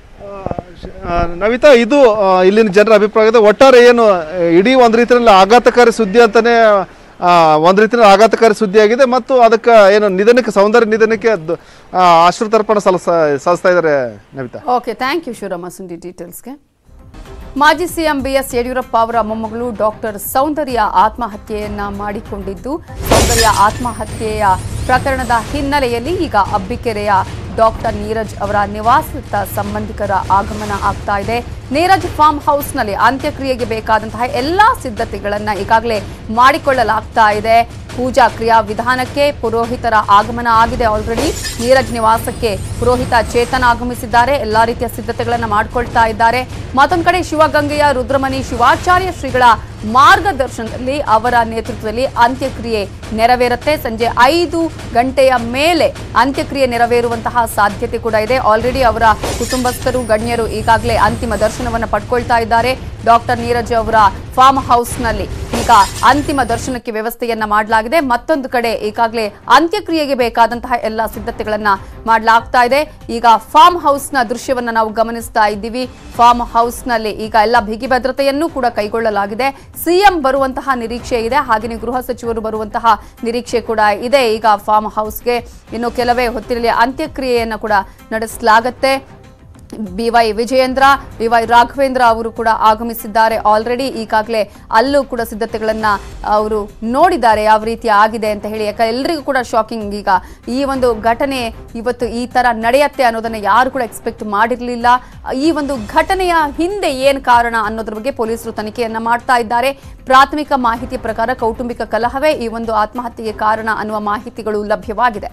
ಆ, ನವಿತಾ ಇದು ಆ, ಇಲ್ಲಿನ ಜನರ ಅಭಿಪ್ರಾಯ ಇದೆ ಒಟ್ಟಾರೆ ಏನು ಆ, ಇಡೀ ಒಂದು ರೀತಿಯಲ್ಲಿ ಆಘಾತಕಾರಿ ಸುದ್ದಿ ಅಂತಾನೆ ಆ, ಒಂದು ರೀತಿಯಲ್ಲಿ ಆಘಾತಕಾರಿ ಸುದ್ದಿ ಆಗಿದೆ ಮತ್ತು ಅದಕ್ಕೆ ಏನು ನಿಧನಕ್ಕೆ ಸೌಂದರ್ಯ ನಿಧನಕ್ಕೆ ದ- ಆ, ಅಶ್ರುತರ್ಪಣ ಸಲ್ಲಿಸ ಸಲ್ಲಿಸ್ತಾ ಇದ್ದಾರೆ Navita okay thank you Shivarama Sundi ಡೀಟೇಲ್ಸ್ಗೆ ಮಾಜಿ ಸಿಎಂ ಬಿಎಸ್ ಯಡಿಯೂರಪ್ಪ ಅವರ ಮೊಮ್ಮಗಳು ಡಾಕ್ಟರ್ ಸೌಂದರ್ಯ ಆತ್ಮಹತ್ಯೆಯನ್ನ ಮಾಡಿಕೊಂಡಿದ್ದು ಸೌಂದರ್ಯ ಆತ್ಮಹತ್ಯೆಯ ಪ್ರಕರಣದ ಹಿನ್ನೆಲೆಯಲ್ಲಿ ಈಗ ಅಬ್ಬಿಕೆರೆಯ ಡಾಕ್ಟರ್ ನೀರಜ್ ಅವರ ನಿವಾಸಿತ ಸಂಬಂಧಿಕರ ಆಗಮನ ಆಗ್ತಾ ಇದೆ ನೀರಜ್ ಫಾರ್ಮ್ ಹೌಸ್ನಲ್ಲಿ ಅಂತ್ಯಕ್ರಿಯೆಗೆ ಬೇಕಾದಂತಹ ಎಲ್ಲಾ ಸಿದ್ಧತೆಗಳನ್ನ ಈಗಾಗಲೇ ಮಾಡಿಕೊಳ್ಳಲಾಗ್ತಾ ಇದೆ ಪೂಜಾ ಕ್ರಿಯಾ ವಿಧಾನಕ್ಕೆ ಪುರೋಹಿತರ ಆಗಮನ ಆಗಿದೆ ಆಲ್ರೆಡಿ ನೀರಜ್ ನಿವಾಸಕ್ಕೆ ಪುರೋಹಿತ ಚೇತನ್ ಆಗಮಿಸಿದ್ದಾರೆ ಎಲ್ಲಾ ರೀತಿಯ ಸಿದ್ಧತೆಗಳನ್ನ ಮಾಡ್ಕೊಳ್ತಾ ಇದ್ದಾರೆ ಮತ್ತೊಂದು ಕಡೆ ಶಿವಗಂಗೆಯ ರುದ್ರಮಣಿ ಶಿವಾಚಾರ್ಯ ಶ್ರೀಗಳ ಮಾರ್ಗದರ್ಶನದಲ್ಲಿ ಅವರ ನೇತೃತ್ವದಲ್ಲಿ ಅಂತ್ಯಕ್ರಿಯೆ ನೆರವೇರುತ್ತೆ ಸಂಜೆ ಐದು ಗಂಟೆಯ ಮೇಲೆ ಅಂತ್ಯಕ್ರಿಯೆ ನೆರವೇರುವಂತಹ ಸಾಧ್ಯತೆ ಕೂಡ ಇದೆ ಆಲ್ರೆಡಿ ಅವರ ಕುಟುಂಬಸ್ಥರು ಗಣ್ಯರು ಈಗಾಗಲೇ ಅಂತಿಮ ದರ್ಶನವನ್ನು ಪಡ್ಕೊಳ್ತಾ ಇದ್ದಾರೆ ಡಾಕ್ಟರ್ ನೀರಜ್ ಅವರ ಫಾರ್ಮ್ ಹೌಸ್ನಲ್ಲಿ ಈಗ ಅಂತಿಮ ದರ್ಶನಕ್ಕೆ ವ್ಯವಸ್ಥೆಯನ್ನ ಮಾಡಲಾಗಿದೆ ಮತ್ತೊಂದು ಕಡೆ ಈಗಾಗಲೇ ಅಂತ್ಯಕ್ರಿಯೆಗೆ ಬೇಕಾದಂತಹ ಎಲ್ಲ ಸಿದ್ಧತೆಗಳನ್ನ ಮಾಡಲಾಗ್ತಾ ಇದೆ ಈಗ ಫಾರ್ಮ್ ಹೌಸ್ನ ದೃಶ್ಯವನ್ನ ನಾವು ಗಮನಿಸ್ತಾ ಇದ್ದೀವಿ ಫಾರ್ಮ್ ಹೌಸ್ನಲ್ಲಿ ಈಗ ಎಲ್ಲ ಬಿಗಿ ಭದ್ರತೆಯನ್ನು ಕೂಡ ಕೈಗೊಳ್ಳಲಾಗಿದೆ ಸಿಎಂ ಬರುವಂತಹ ನಿರೀಕ್ಷೆ ಇದೆ ಹಾಗೆಯೇ ಗೃಹ ಸಚಿವರು ಬರುವಂತಹ ನಿರೀಕ್ಷೆ ಕೂಡ ಇದೆ ಈಗ ಫಾರ್ಮ್ ಹೌಸ್ಗೆ ಇನ್ನು ಕೆಲವೇ ಹೊತ್ತಿನಲ್ಲಿ ಅಂತ್ಯಕ್ರಿಯೆಯನ್ನು ಕೂಡ ನಡೆಸಲಾಗತ್ತೆ ಬಿವೈ ವಿಜಯೇಂದ್ರ ಬಿವೈ ರಾಘವೇಂದ್ರ ಅವರು ಕೂಡ ಆಗಮಿಸಿದ್ದಾರೆ ಆಲ್ರೆಡಿ ಈಗಾಗಲೇ ಅಲ್ಲೂ ಕೂಡ ಸಿದ್ಧತೆಗಳನ್ನ ಅವರು ನೋಡಿದ್ದಾರೆ ಯಾವ ರೀತಿ ಆಗಿದೆ ಅಂತ ಹೇಳಿ ಯಾಕೆ ಎಲ್ರಿಗೂ ಕೂಡ ಶಾಕಿಂಗ್ ಈಗ ಈ ಒಂದು ಘಟನೆ ಇವತ್ತು ಈ ತರ ನಡೆಯತ್ತೆ ಅನ್ನೋದನ್ನ ಯಾರು ಕೂಡ ಎಕ್ಸ್ಪೆಕ್ಟ್ ಮಾಡಿರಲಿಲ್ಲ ಈ ಒಂದು ಘಟನೆಯ ಹಿಂದೆ ಏನು ಕಾರಣ ಅನ್ನೋದ್ರ ಬಗ್ಗೆ ಪೊಲೀಸರು ತನಿಖೆಯನ್ನ ಮಾಡ್ತಾ ಇದ್ದಾರೆ ಪ್ರಾಥಮಿಕ ಮಾಹಿತಿ ಪ್ರಕಾರ ಕೌಟುಂಬಿಕ ಕಲಹವೇ ಈ ಒಂದು ಆತ್ಮಹತ್ಯೆಗೆ ಕಾರಣ ಅನ್ನುವ ಮಾಹಿತಿಗಳು ಲಭ್ಯವಾಗಿದೆ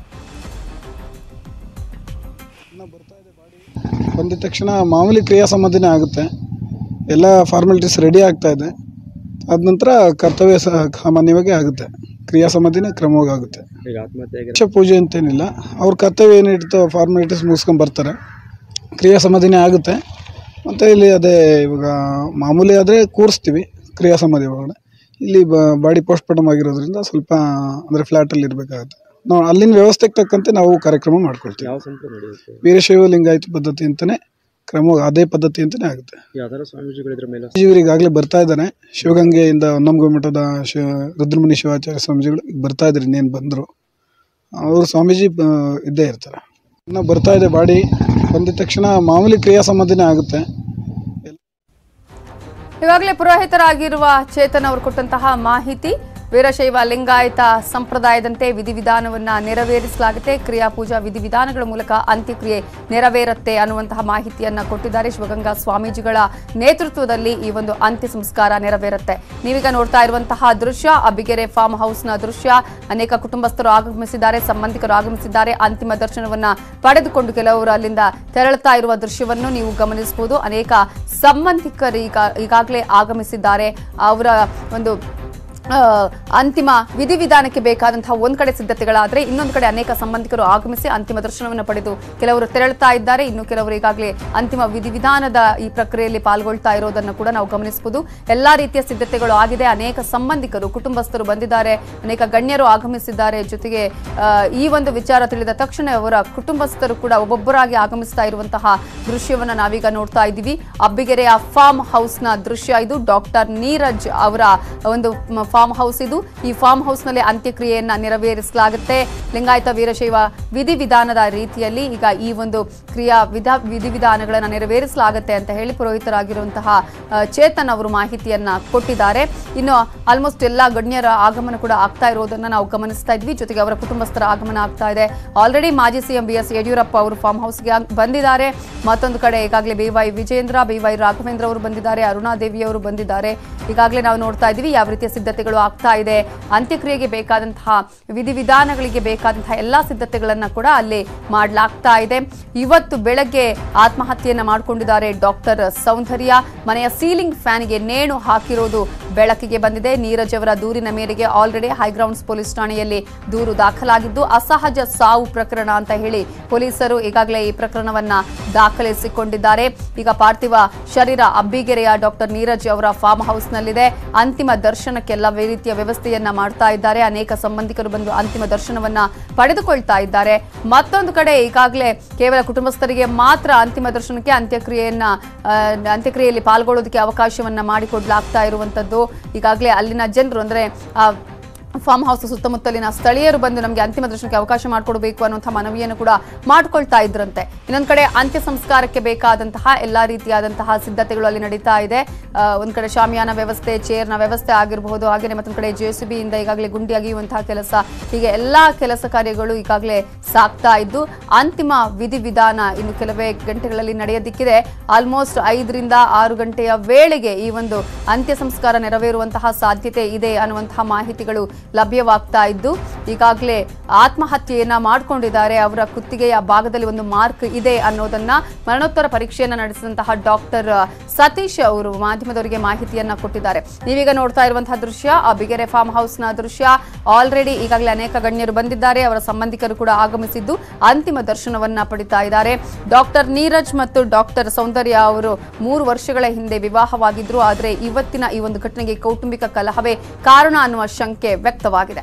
ಬಂದಿದ ತಕ್ಷಣ ಮಾಮೂಲಿ ಕ್ರಿಯಾ ಸಂಬಂಧಿನೇ ಆಗುತ್ತೆ ಎಲ್ಲ ಫಾರ್ಮಾಲಿಟೀಸ್ ರೆಡಿ ಆಗ್ತಾ ಇದೆ ಅದ ನಂತರ ಕರ್ತವ್ಯ ಸಹ ಸಾಮಾನ್ಯವಾಗಿ ಆಗುತ್ತೆ ಕ್ರಿಯಾ ಸಂಬಂಧಿನೇ ಕ್ರಮವಾಗಿ ಆಗುತ್ತೆ ವಿಶೇಷ ಪೂಜೆ ಅಂತೇನಿಲ್ಲ ಅವ್ರ ಕರ್ತವ್ಯ ಏನಿರ್ತೋ ಫಾರ್ಮಾಲಿಟೀಸ್ ಮುಗಿಸ್ಕೊಂಡು ಬರ್ತಾರೆ ಕ್ರಿಯಾ ಸಂಬಂಧಿನೇ ಆಗುತ್ತೆ ಮತ್ತು ಇಲ್ಲಿ ಅದೇ ಇವಾಗ ಮಾಮೂಲಿ ಆದರೆ ಕೂರಿಸ್ತೀವಿ ಕ್ರಿಯಾ ಸಂಬಂಧಿ ಒಳಗಡೆ ಇಲ್ಲಿ ಬಾಡಿ ಪೋಸ್ಟ್ಮಾರ್ಟಮ್ ಆಗಿರೋದ್ರಿಂದ ಸ್ವಲ್ಪ ಅಂದರೆ ಫ್ಲ್ಯಾಟಲ್ಲಿ ಇರಬೇಕಾಗುತ್ತೆ ನಾವು ಅಲ್ಲಿನ ವ್ಯವಸ್ಥೆಗೆ ತಕ್ಕಂತೆ ನಾವು ಕಾರ್ಯಕ್ರಮ ಮಾಡ್ಕೊಳ್ತೀವಿ ವೀರಶೈವ ಲಿಂಗಾಯತ ಪದ್ಧತಿ ಅಂತಾನೆ ಕ್ರಮ ಅದೇ ಪದ್ಧತಿ ಅಂತಾನೆ ಆಗುತ್ತೆ ಸ್ವಾಮೀಜಿಗಳು ಈಗಾಗಲೇ ಬರ್ತಾ ಇದ್ದಾನೆ ಶಿವಗಂಗೆಯಿಂದ ಹೊನ್ನಂಗ ಮಠದ ಶಿವ ರುದ್ರಮುನಿ ಶಿವಾಚಾರ್ಯ ಸ್ವಾಮೀಜಿಗಳು ಈಗ ಬರ್ತಾ ಇದ್ದಾರೆ ಇನ್ನೇನು ಬಂದರು ಅವರು ಸ್ವಾಮೀಜಿ ಆ, ಇದ್ದೇ ಇರ್ತಾರೆ ಇನ್ನು ಬರ್ತಾ ಇದೆ ಬಾಡಿ ಬಂದಿದ ತಕ್ಷಣ ಮಾಮೂಲಿ ಕ್ರಿಯಾ ಸಂಬಂಧಿನೇ ಆಗುತ್ತೆ ಈಗಾಗಲೇ ಪುರೋಹಿತರಾಗಿರುವ ಚೇತನ್ ಅವರು ಕೊಟ್ಟಂತಹ ಮಾಹಿತಿ ವೀರಶೈವ ಲಿಂಗಾಯತ ಸಂಪ್ರದಾಯದಂತೆ ವಿಧಿವಿಧಾನವನ್ನ ನೆರವೇರಿಸಲಾಗುತ್ತೆ ಕ್ರಿಯಾ ಪೂಜಾ ವಿಧಿವಿಧಾನಗಳ ಮೂಲಕ ಅಂತ್ಯಕ್ರಿಯೆ ನೆರವೇರುತ್ತೆ ಅನ್ನುವಂತಹ ಮಾಹಿತಿಯನ್ನ ಕೊಟ್ಟಿದ್ದಾರೆ ಶಿವಗಂಗಾ ಸ್ವಾಮೀಜಿಗಳ ನೇತೃತ್ವದಲ್ಲಿ ಈ ಒಂದು ಅಂತ್ಯ ಸಂಸ್ಕಾರ ನೆರವೇರುತ್ತೆ ನೀವೀಗ ನೋಡ್ತಾ ಇರುವಂತಹ ದೃಶ್ಯ ಅಬ್ಬಿಗೆರೆ ಫಾರ್ಮ್ ಹೌಸ್ನ ದೃಶ್ಯ ಅನೇಕ ಕುಟುಂಬಸ್ಥರು ಆಗಮಿಸಿದ್ದಾರೆ ಸಂಬಂಧಿಕರು ಆಗಮಿಸಿದ್ದಾರೆ ಅಂತಿಮ ದರ್ಶನವನ್ನ ಪಡೆದುಕೊಂಡು ಕೆಲವರು ಅಲ್ಲಿಂದ ತೆರಳುತ್ತಾ ಇರುವ ದೃಶ್ಯವನ್ನು ನೀವು ಗಮನಿಸಬಹುದು ಅನೇಕ ಸಂಬಂಧಿಕರು ಈಗ ಈಗಾಗಲೇ ಆಗಮಿಸಿದ್ದಾರೆ ಅವರ ಒಂದು ಆ, ಅಂತಿಮ ವಿಧಿವಿಧಾನಕ್ಕೆ ಬೇಕಾದಂತಹ ಒಂದ್ ಕಡೆ ಸಿದ್ಧತೆಗಳಾದ್ರೆ ಇನ್ನೊಂದು ಕಡೆ ಅನೇಕ ಸಂಬಂಧಿಕರು ಆಗಮಿಸಿ ಅಂತಿಮ ದರ್ಶನವನ್ನು ಪಡೆದು ಕೆಲವರು ತೆರಳುತ್ತಾ ಇದ್ದಾರೆ ಇನ್ನು ಕೆಲವರು ಈಗಾಗಲೇ ಅಂತಿಮ ವಿಧಿವಿಧಾನದ ಈ ಪ್ರಕ್ರಿಯೆಯಲ್ಲಿ ಪಾಲ್ಗೊಳ್ತಾ ಇರೋದನ್ನು ಕೂಡ ನಾವು ಗಮನಿಸಬಹುದು ಎಲ್ಲಾ ರೀತಿಯ ಸಿದ್ಧತೆಗಳು ಆಗಿದೆ ಅನೇಕ ಸಂಬಂಧಿಕರು ಕುಟುಂಬಸ್ಥರು ಬಂದಿದ್ದಾರೆ ಅನೇಕ ಗಣ್ಯರು ಆಗಮಿಸಿದ್ದಾರೆ ಜೊತೆಗೆ ಆ, ಈ ಒಂದು ವಿಚಾರ ತಿಳಿದ ತಕ್ಷಣ ಅವರ ಕುಟುಂಬಸ್ಥರು ಕೂಡ ಒಬ್ಬೊಬ್ಬರಾಗಿ ಆಗಮಿಸ್ತಾ ಇರುವಂತಹ ದೃಶ್ಯವನ್ನ ನಾವೀಗ ನೋಡ್ತಾ ಇದ್ದೀವಿ ಅಬ್ಬಿಗೆರೆಯ ಫಾರ್ಮ್ ಹೌಸ್ನ ದೃಶ್ಯ ಇದು ಡಾಕ್ಟರ್ ನೀರಜ್ ಅವರ ಒಂದು ಫಾರ್ಮ್ ಹೌಸ್ ಇದು ಈ ಫಾರ್ಮ್ ಹೌಸ್ನಲ್ಲಿ ಅಂತ್ಯಕ್ರಿಯೆಯನ್ನ ನೆರವೇರಿಸಲಾಗುತ್ತೆ ಲಿಂಗಾಯತ ವೀರಶೈವ ವಿಧಿವಿಧಾನದ ರೀತಿಯಲ್ಲಿ ಈಗ ಈ ಒಂದು ಕ್ರಿಯಾ ವಿಧ ವಿಧಿವಿಧಾನಗಳನ್ನು ನೆರವೇರಿಸಲಾಗುತ್ತೆ ಅಂತ ಹೇಳಿ ಪುರೋಹಿತರಾಗಿರುವಂತಹ ಆ, ಚೇತನ್ ಅವರು ಮಾಹಿತಿಯನ್ನ ಕೊಟ್ಟಿದ್ದಾರೆ ಇನ್ನು ಆಲ್ಮೋಸ್ಟ್ ಎಲ್ಲ ಗಣ್ಯರ ಆಗಮನ ಕೂಡ ಆಗ್ತಾ ಇರೋದನ್ನ ನಾವು ಗಮನಿಸ್ತಾ ಇದ್ವಿ ಜೊತೆಗೆ ಅವರ ಕುಟುಂಬಸ್ಥರ ಆಗಮನ ಆಗ್ತಾ ಇದೆ ಆಲ್ರೆಡಿ ಮಾಜಿ ಸಿಎಂ ಬಿ ಎಸ್ ಯಡಿಯೂರಪ್ಪ ಅವರು ಫಾರ್ಮ್ ಹೌಸ್ಗೆ ಆಗ್- ಬಂದಿದ್ದಾರೆ ಮತ್ತೊಂದು ಕಡೆ ಈಗಾಗಲೇ B Y Vijayendra B Y Raghavendra ಅವರು ಬಂದಿದ್ದಾರೆ ಅರುಣಾದೇವಿ ಅವರು ಬಂದಿದ್ದಾರೆ ಈಗಾಗಲೇ ನಾವು ನೋಡ್ತಾ ಇದ್ದೀವಿ ಯಾವ ರೀತಿಯ ಸಿದ್ಧತೆಗಳು ಆಗ್ತಾ ಇದೆ ಅಂತ್ಯಕ್ರಿಯೆಗೆ ಬೇಕಾದಂತಹ ವಿಧಿವಿಧಾನಗಳಿಗೆ ಬೇಕಾದಂತಹ ಎಲ್ಲಾ ಸಿದ್ಧತೆಗಳನ್ನ ಕೂಡ ಅಲ್ಲಿ ಮಾಡಲಾಗ್ತಾ ಇದೆ ಇವತ್ತು ಬೆಳಗ್ಗೆ ಆತ್ಮಹತ್ಯೆಯನ್ನ ಮಾಡಿಕೊಂಡಿದ್ದಾರೆ ಡಾಕ್ಟರ್ ಸೌಂದರ್ಯ ಮನೆಯ ಸೀಲಿಂಗ್ ಫ್ಯಾನ್ಗೆ ನೇಣು ಹಾಕಿರೋದು ಬೆಳಕಿಗೆ ಬಂದಿದೆ ನೀರಜ್ ಅವರ ದೂರಿನ ಮೇರೆಗೆ ಆಲ್ರೆಡಿ ಹೈಗ್ರೌಂಡ್ಸ್ ಪೊಲೀಸ್ ಠಾಣೆಯಲ್ಲಿ ದೂರು ದಾಖಲಾಗಿದ್ದು ಅಸಹಜ ಸಾವು ಪ್ರಕರಣ ಅಂತ ಹೇಳಿ ಪೊಲೀಸರು ಈಗಾಗಲೇ ಈ ಪ್ರಕರಣವನ್ನ ದಾಖಲಿಸಿಕೊಂಡಿದ್ದಾರೆ ಈಗ ಪಾರ್ಥಿವ ಶರೀರ ಅಬ್ಬಿಗೆರೆಯ ಡಾಕ್ಟರ್ ನೀರಜ್ ಅವರ ಫಾರ್ಮ್ ಹೌಸ್ನಲ್ಲಿದೆ ಅಂತಿಮ ದರ್ಶನಕ್ಕೆ ಎಲ್ಲ ರೀತಿಯ ವ್ಯವಸ್ಥೆಯನ್ನ ಮಾಡ್ತಾ ಇದ್ದಾರೆ ಅನೇಕ ಸಂಬಂಧಿಕರು ಬಂದು ಅಂತಿಮ ದರ್ಶನವನ್ನ ಪಡೆದುಕೊಳ್ತಾ ಇದ್ದಾರೆ ಮತ್ತೊಂದು ಕಡೆ ಈಗಾಗಲೇ ಕೇವಲ ಕುಟುಂಬಸ್ಥರಿಗೆ ಮಾತ್ರ ಅಂತಿಮ ದರ್ಶನಕ್ಕೆ ಅಂತ್ಯಕ್ರಿಯೆಯನ್ನ ಆ, ಅಂತ್ಯಕ್ರಿಯೆಯಲ್ಲಿ ಪಾಲ್ಗೊಳ್ಳೋದಕ್ಕೆ ಅವಕಾಶವನ್ನ ಮಾಡಿಕೊಡ್ಲಾಗ್ತಾ ಇರುವಂತದ್ದು ಈಗಾಗಲೇ ಅಲ್ಲಿನ ಜನರು ಅಂದ್ರೆ ಆ ಫಾರ್ಮ್ ಹೌಸ್ ಸುತ್ತಮುತ್ತಲಿನ ಸ್ಥಳೀಯರು ಬಂದು ನಮಗೆ ಅಂತಿಮ ದರ್ಶನಕ್ಕೆ ಅವಕಾಶ ಮಾಡಿಕೊಡಬೇಕು ಅನ್ನುವಂಥ ಮನವಿಯನ್ನು ಕೂಡ ಮಾಡ್ಕೊಳ್ತಾ ಇದ್ರಂತೆ ಇನ್ನೊಂದು ಕಡೆ ಅಂತ್ಯ ಸಂಸ್ಕಾರಕ್ಕೆ ಬೇಕಾದಂತಹ ಎಲ್ಲಾ ರೀತಿಯಾದಂತಹ ಸಿದ್ಧತೆಗಳು ಅಲ್ಲಿ ನಡೀತಾ ಇದೆ ಆ, ಒಂದ್ ಕಡೆ ಶಾಮಿಯಾನ ವ್ಯವಸ್ಥೆ ಚೇರ್ನ ವ್ಯವಸ್ಥೆ ಆಗಿರಬಹುದು ಹಾಗೆಯೇ ಮತ್ತೊಂದು ಕಡೆ ಜೆ ಸಿ ಬಿಯಿಂದ ಈಗಾಗಲೇ ಗುಂಡಿ ಅಗಿಯುವಂತಹ ಕೆಲಸ ಹೀಗೆ ಎಲ್ಲಾ ಕೆಲಸ ಕಾರ್ಯಗಳು ಈಗಾಗಲೇ ಸಾಗ್ತಾ ಇದ್ದು ಅಂತಿಮ ವಿಧಿವಿಧಾನ ಇನ್ನು ಕೆಲವೇ ಗಂಟೆಗಳಲ್ಲಿ ನಡೆಯೋದಿಕ್ಕಿದೆ ಆಲ್ಮೋಸ್ಟ್ ಐದರಿಂದ ಆರು ಗಂಟೆಯ ವೇಳೆಗೆ ಈ ಒಂದು ಅಂತ್ಯ ಸಂಸ್ಕಾರ ನೆರವೇರುವಂತಹ ಸಾಧ್ಯತೆ ಇದೆ ಅನ್ನುವಂತಹ ಮಾಹಿತಿಗಳು ಲಭ್ಯವಾಗ್ತಾ ಇದ್ದು ಈಗಾಗಲೇ ಆತ್ಮಹತ್ಯೆಯನ್ನ ಮಾಡ್ಕೊಂಡಿದ್ದಾರೆ ಅವರ ಕುತ್ತಿಗೆಯ ಭಾಗದಲ್ಲಿ ಒಂದು ಮಾರ್ಕ್ ಇದೆ ಅನ್ನೋದನ್ನ ಮರಣೋತ್ತರ ಪರೀಕ್ಷೆಯನ್ನ ನಡೆಸಿದಂತಹ ಡಾಕ್ಟರ್ ಸತೀಶ್ ಅವರು ಮಾಧ್ಯಮದವರಿಗೆ ಮಾಹಿತಿಯನ್ನ ಕೊಟ್ಟಿದ್ದಾರೆ ನೀವೀಗ ನೋಡ್ತಾ ಇರುವಂತಹ ದೃಶ್ಯ ಆ ಬಿಗೆರೆ ಫಾರ್ಮ್ ಹೌಸ್ನ ದೃಶ್ಯ ಆಲ್ರೆಡಿ ಈಗಾಗಲೇ ಅನೇಕ ಗಣ್ಯರು ಬಂದಿದ್ದಾರೆ ಅವರ ಸಂಬಂಧಿಕರು ಕೂಡ ಆಗಮಿಸಿದ್ದು ಅಂತಿಮ ದರ್ಶನವನ್ನ ಪಡಿತಾ ಇದ್ದಾರೆ ಡಾಕ್ಟರ್ ನೀರಜ್ ಮತ್ತು ಡಾಕ್ಟರ್ ಸೌಂದರ್ಯ ಅವರು ಮೂರು ವರ್ಷಗಳ ಹಿಂದೆ ವಿವಾಹವಾಗಿದ್ರು ಆದರೆ ಇವತ್ತಿನ ಈ ಒಂದು ಘಟನೆಗೆ ಕೌಟುಂಬಿಕ ಕಲಹವೇ ಕಾರಣ ಅನ್ನುವ ಶಂಕೆ ವ್ಯಕ್ತವಾಗಿದೆ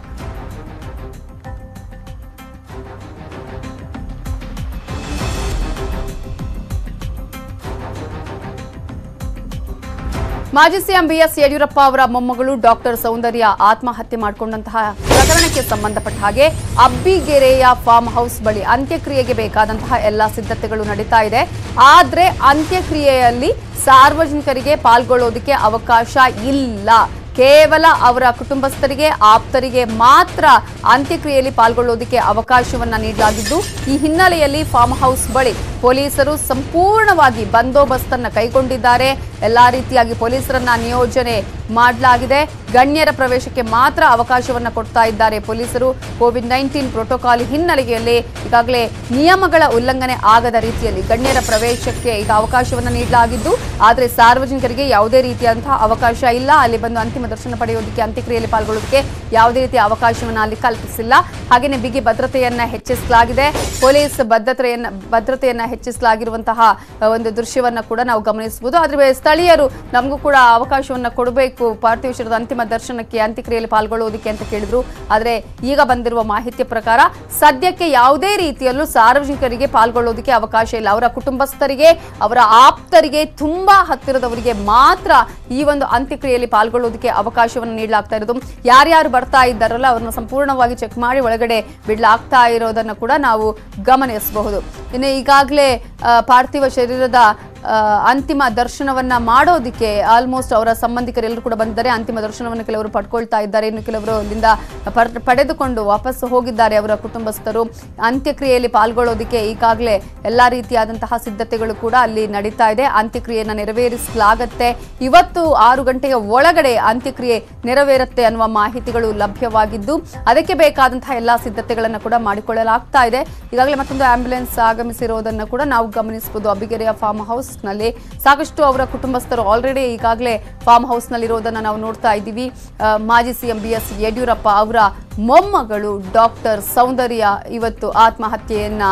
ಮಾಜಿ ಸಿಎಂ ಬಿಎಸ್ ಯಡಿಯೂರಪ್ಪ ಅವರ ಮೊಮ್ಮಗಳು ಡಾಕ್ಟರ್ ಸೌಂದರ್ಯ ಆತ್ಮಹತ್ಯೆ ಮಾಡಿಕೊಂಡಂತಹ ಪ್ರಕರಣಕ್ಕೆ ಸಂಬಂಧಪಟ್ಟ ಹಾಗೆ ಅಬ್ಬಿಗೆರೆಯ ಫಾರ್ಮ್ ಹೌಸ್ ಬಳಿ ಅಂತ್ಯಕ್ರಿಯೆಗೆ ಬೇಕಾದಂತಹ ಎಲ್ಲಾ ಸಿದ್ಧತೆಗಳು ನಡೀತಾ ಇದೆ ಆದ್ರೆ ಅಂತ್ಯಕ್ರಿಯೆಯಲ್ಲಿ ಸಾರ್ವಜನಿಕರಿಗೆ ಪಾಲ್ಗೊಳ್ಳೋದಕ್ಕೆ ಅವಕಾಶ ಇಲ್ಲ ಕೇವಲ ಅವರ ಕುಟುಂಬಸ್ಥರಿಗೆ ಆಪ್ತರಿಗೆ ಮಾತ್ರ ಅಂತ್ಯಕ್ರಿಯೆಯಲ್ಲಿ ಪಾಲ್ಗೊಳ್ಳೋದಕ್ಕೆ ಅವಕಾಶವನ್ನ ನೀಡಲಾಗಿದ್ದು ಈ ಹಿನ್ನೆಲೆಯಲ್ಲಿ ಫಾರ್ಮ್ ಹೌಸ್ ಬಳಿ ಪೊಲೀಸರು ಸಂಪೂರ್ಣವಾಗಿ ಬಂದೋಬಸ್ತನ್ನ ಕೈಗೊಂಡಿದ್ದಾರೆ ಎಲ್ಲಾ ರೀತಿಯಾಗಿ ಪೊಲೀಸರನ್ನ ನಿಯೋಜನೆ ಮಾಡಲಾಗಿದೆ ಗಣ್ಯರ ಪ್ರವೇಶಕ್ಕೆ ಮಾತ್ರ ಅವಕಾಶವನ್ನ ಕೊಡ್ತಾ ಇದ್ದಾರೆ ಪೊಲೀಸರು ಕೋವಿಡ್ ನೈನ್ಟೀನ್ ಪ್ರೋಟೋಕಾಲ್ ಹಿನ್ನೆಲೆಯಲ್ಲಿ ಈಗಾಗಲೇ ನಿಯಮಗಳ ಉಲ್ಲಂಘನೆ ಆಗದ ರೀತಿಯಲ್ಲಿ ಗಣ್ಯರ ಪ್ರವೇಶಕ್ಕೆ ಈಗ ಅವಕಾಶವನ್ನ ನೀಡಲಾಗಿದ್ದು ಆದರೆ ಸಾರ್ವಜನಿಕರಿಗೆ ಯಾವುದೇ ರೀತಿಯಾದಂತಹ ಅವಕಾಶ ಇಲ್ಲ ಅಲ್ಲಿ ಬಂದು ಅಂತಿಮ ದರ್ಶನ ಪಡೆಯೋದಕ್ಕೆ ಅಂತ್ಯಕ್ರಿಯೆಯಲ್ಲಿ ಪಾಲ್ಗೊಳ್ಳೋದಕ್ಕೆ ಯಾವುದೇ ರೀತಿಯ ಅವಕಾಶವನ್ನ ಅಲ್ಲಿ ಕಲ್ಪಿಸಿಲ್ಲ ಹಾಗೆಯೇ ಬಿಗಿ ಭದ್ರತೆಯನ್ನ ಹೆಚ್ಚಿಸಲಾಗಿದೆ ಪೊಲೀಸ್ ಭದ್ರತೆಯನ್ನ ಭದ್ರತೆಯನ್ನ ಹೆಚ್ಚಿಸಲಾಗಿರುವಂತಹ ಅಹ್, ಒಂದು ದೃಶ್ಯವನ್ನ ಕೂಡ ನಾವು ಗಮನಿಸಬಹುದು ಆದ್ರೆ ಸ್ಥಳೀಯರು ನಮಗೂ ಕೂಡ ಅವಕಾಶವನ್ನ ಕೊಡಬೇಕು ಪಾರ್ಥಿವ ಶರೀರದ ಅಂತಿಮ ದರ್ಶನಕ್ಕೆ ಅಂತ್ಯಕ್ರಿಯೆಯಲ್ಲಿ ಪಾಲ್ಗೊಳ್ಳುವುದಕ್ಕೆ ಅಂತ ಕೇಳಿದ್ರು ಆದ್ರೆ ಈಗ ಬಂದಿರುವ ಮಾಹಿತಿಯ ಪ್ರಕಾರ ಸದ್ಯಕ್ಕೆ ಯಾವುದೇ ರೀತಿಯಲ್ಲೂ ಸಾರ್ವಜನಿಕರಿಗೆ ಪಾಲ್ಗೊಳ್ಳೋದಕ್ಕೆ ಅವಕಾಶ ಇಲ್ಲ ಅವರ ಕುಟುಂಬಸ್ಥರಿಗೆ ಅವರ ಆಪ್ತರಿಗೆ ತುಂಬಾ ಹತ್ತಿರದವರಿಗೆ ಮಾತ್ರ ಈ ಒಂದು ಅಂತ್ಯಕ್ರಿಯೆಯಲ್ಲಿ ಪಾಲ್ಗೊಳ್ಳೋದಕ್ಕೆ ಅವಕಾಶವನ್ನು ನೀಡಲಾಗ್ತಾ ಇರೋದು ಯಾರ್ಯಾರು ಬರ್ತಾ ಇದ್ದಾರಲ್ಲ ಅವ್ರನ್ನ ಸಂಪೂರ್ಣವಾಗಿ ಚೆಕ್ ಮಾಡಿ ಒಳಗಡೆ ಬಿಡ್ಲಾಗ್ತಾ ಇರೋದನ್ನ ಕೂಡ ನಾವು ಗಮನಿಸಬಹುದು ಇನ್ನು ಈಗಾಗಲೇ ಆ, ಪಾರ್ಥಿವ ಶರೀರದ ಆ, ಅಂತಿಮ ದರ್ಶನವನ್ನ ಮಾಡೋದಕ್ಕೆ ಆಲ್ಮೋಸ್ಟ್ ಅವರ ಸಂಬಂಧಿಕರೆಲ್ಲರೂ ಕೂಡ ಬಂದಿದ್ದಾರೆ ಅಂತಿಮ ದರ್ಶನವನ್ನು ಕೆಲವರು ಪಡ್ಕೊಳ್ತಾ ಇದ್ದಾರೆ ಇನ್ನು ಕೆಲವರು ಅಲ್ಲಿಂದ ಪಡ್- ಪಡೆದುಕೊಂಡು ವಾಪಸ್ ಹೋಗಿದ್ದಾರೆ ಅವರ ಕುಟುಂಬಸ್ಥರು ಅಂತ್ಯಕ್ರಿಯೆಯಲ್ಲಿ ಪಾಲ್ಗೊಳ್ಳೋದಕ್ಕೆ ಈಗಾಗಲೇ ಎಲ್ಲಾ ರೀತಿಯಾದಂತಹ ಸಿದ್ಧತೆಗಳು ಕೂಡ ಅಲ್ಲಿ ನಡೀತಾ ಇದೆ ಅಂತ್ಯಕ್ರಿಯೆಯನ್ನ ನೆರವೇರಿಸಲಾಗತ್ತೆ ಇವತ್ತು ಆರು ಗಂಟೆಯ ಒಳಗಡೆ ಅಂತ್ಯಕ್ರಿಯೆ ನೆರವೇರುತ್ತೆ ಅನ್ನುವ ಮಾಹಿತಿಗಳು ಲಭ್ಯವಾಗಿದ್ದು ಅದಕ್ಕೆ ಬೇಕಾದಂತಹ ಎಲ್ಲಾ ಸಿದ್ಧತೆಗಳನ್ನು ಕೂಡ ಮಾಡಿಕೊಳ್ಳಲಾಗ್ತಾ ಇದೆ ಈಗಾಗಲೇ ಮತ್ತೊಂದು ಆಂಬ್ಯುಲೆನ್ಸ್ ಆಗಮಿಸಿರೋದನ್ನು ಕೂಡ ನಾವು ಗಮನಿಸಬಹುದು ಅಬ್ಬಿಗೆರೆಯ ಫಾರ್ಮ್ ಹೌಸ್ ನಲ್ಲಿ ಸಾಕಷ್ಟು ಅವರ ಕುಟುಂಬಸ್ಥರು ಆಲ್ರೆಡಿ ಈಗಾಗಲೇ ಫಾರ್ಮ್ ಹೌಸ್ ನಲ್ಲಿ ಇರೋದನ್ನ ನಾವು ನೋಡ್ತಾ ಇದ್ದೀವಿ ಆ, ಮಾಜಿ ಸಿಎಂ ಬಿ ಎಸ್ ಯಡಿಯೂರಪ್ಪ ಅವರ ಮೊಮ್ಮಗಳು ಡಾಕ್ಟರ್ ಸೌಂದರ್ಯ ಇವತ್ತು ಆತ್ಮಹತ್ಯೆಯನ್ನ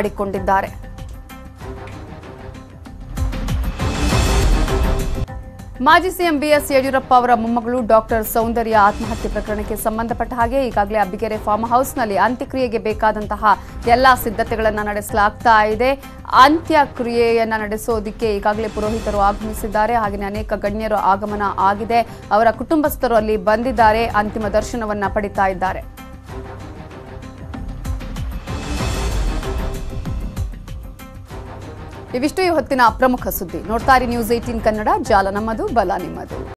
ಮಾಡಿಕೊಂಡಿದ್ದಾರೆ ಮಾಜಿ ಸಿಎಂ ಬಿಎಸ್ ಯಡಿಯೂರಪ್ಪ ಅವರ ಮೊಮ್ಮಗಳು ಡಾಕ್ಟರ್ ಸೌಂದರ್ಯ ಆತ್ಮಹತ್ಯೆ ಪ್ರಕರಣಕ್ಕೆ ಸಂಬಂಧಪಟ್ಟ ಹಾಗೆ ಈಗಾಗಲೇ ಅಬ್ಬಿಗೆರೆ ಫಾರ್ಮ್ ಹೌಸ್ನಲ್ಲಿ ಅಂತ್ಯಕ್ರಿಯೆಗೆ ಬೇಕಾದಂತಹ ಎಲ್ಲಾ ಸಿದ್ಧತೆಗಳನ್ನು ನಡೆಸಲಾಗ್ತಾ ಇದೆ ಅಂತ್ಯಕ್ರಿಯೆಯನ್ನ ನಡೆಸೋದಕ್ಕೆ ಈಗಾಗಲೇ ಪುರೋಹಿತರು ಆಗಮಿಸಿದ್ದಾರೆ ಹಾಗೆಯೇ ಅನೇಕ ಗಣ್ಯರು ಆಗಮನ ಆಗಿದೆ ಅವರ ಕುಟುಂಬಸ್ಥರು ಅಲ್ಲಿ ಬಂದಿದ್ದಾರೆ ಅಂತಿಮ ದರ್ಶನವನ್ನ ಪಡಿತಾ ಇದ್ದಾರೆ ಇವಿಷ್ಟು ಈ ಹೊತ್ತಿನ ಪ್ರಮುಖ ಸುದ್ದಿ ನೋಡ್ತಾ ಇರಿ ನ್ಯೂಸ್ ಏಟೀನ್ ಕನ್ನಡ ಜಾಲ ನಮ್ಮದು ಬಲ ನಿಮ್ಮದು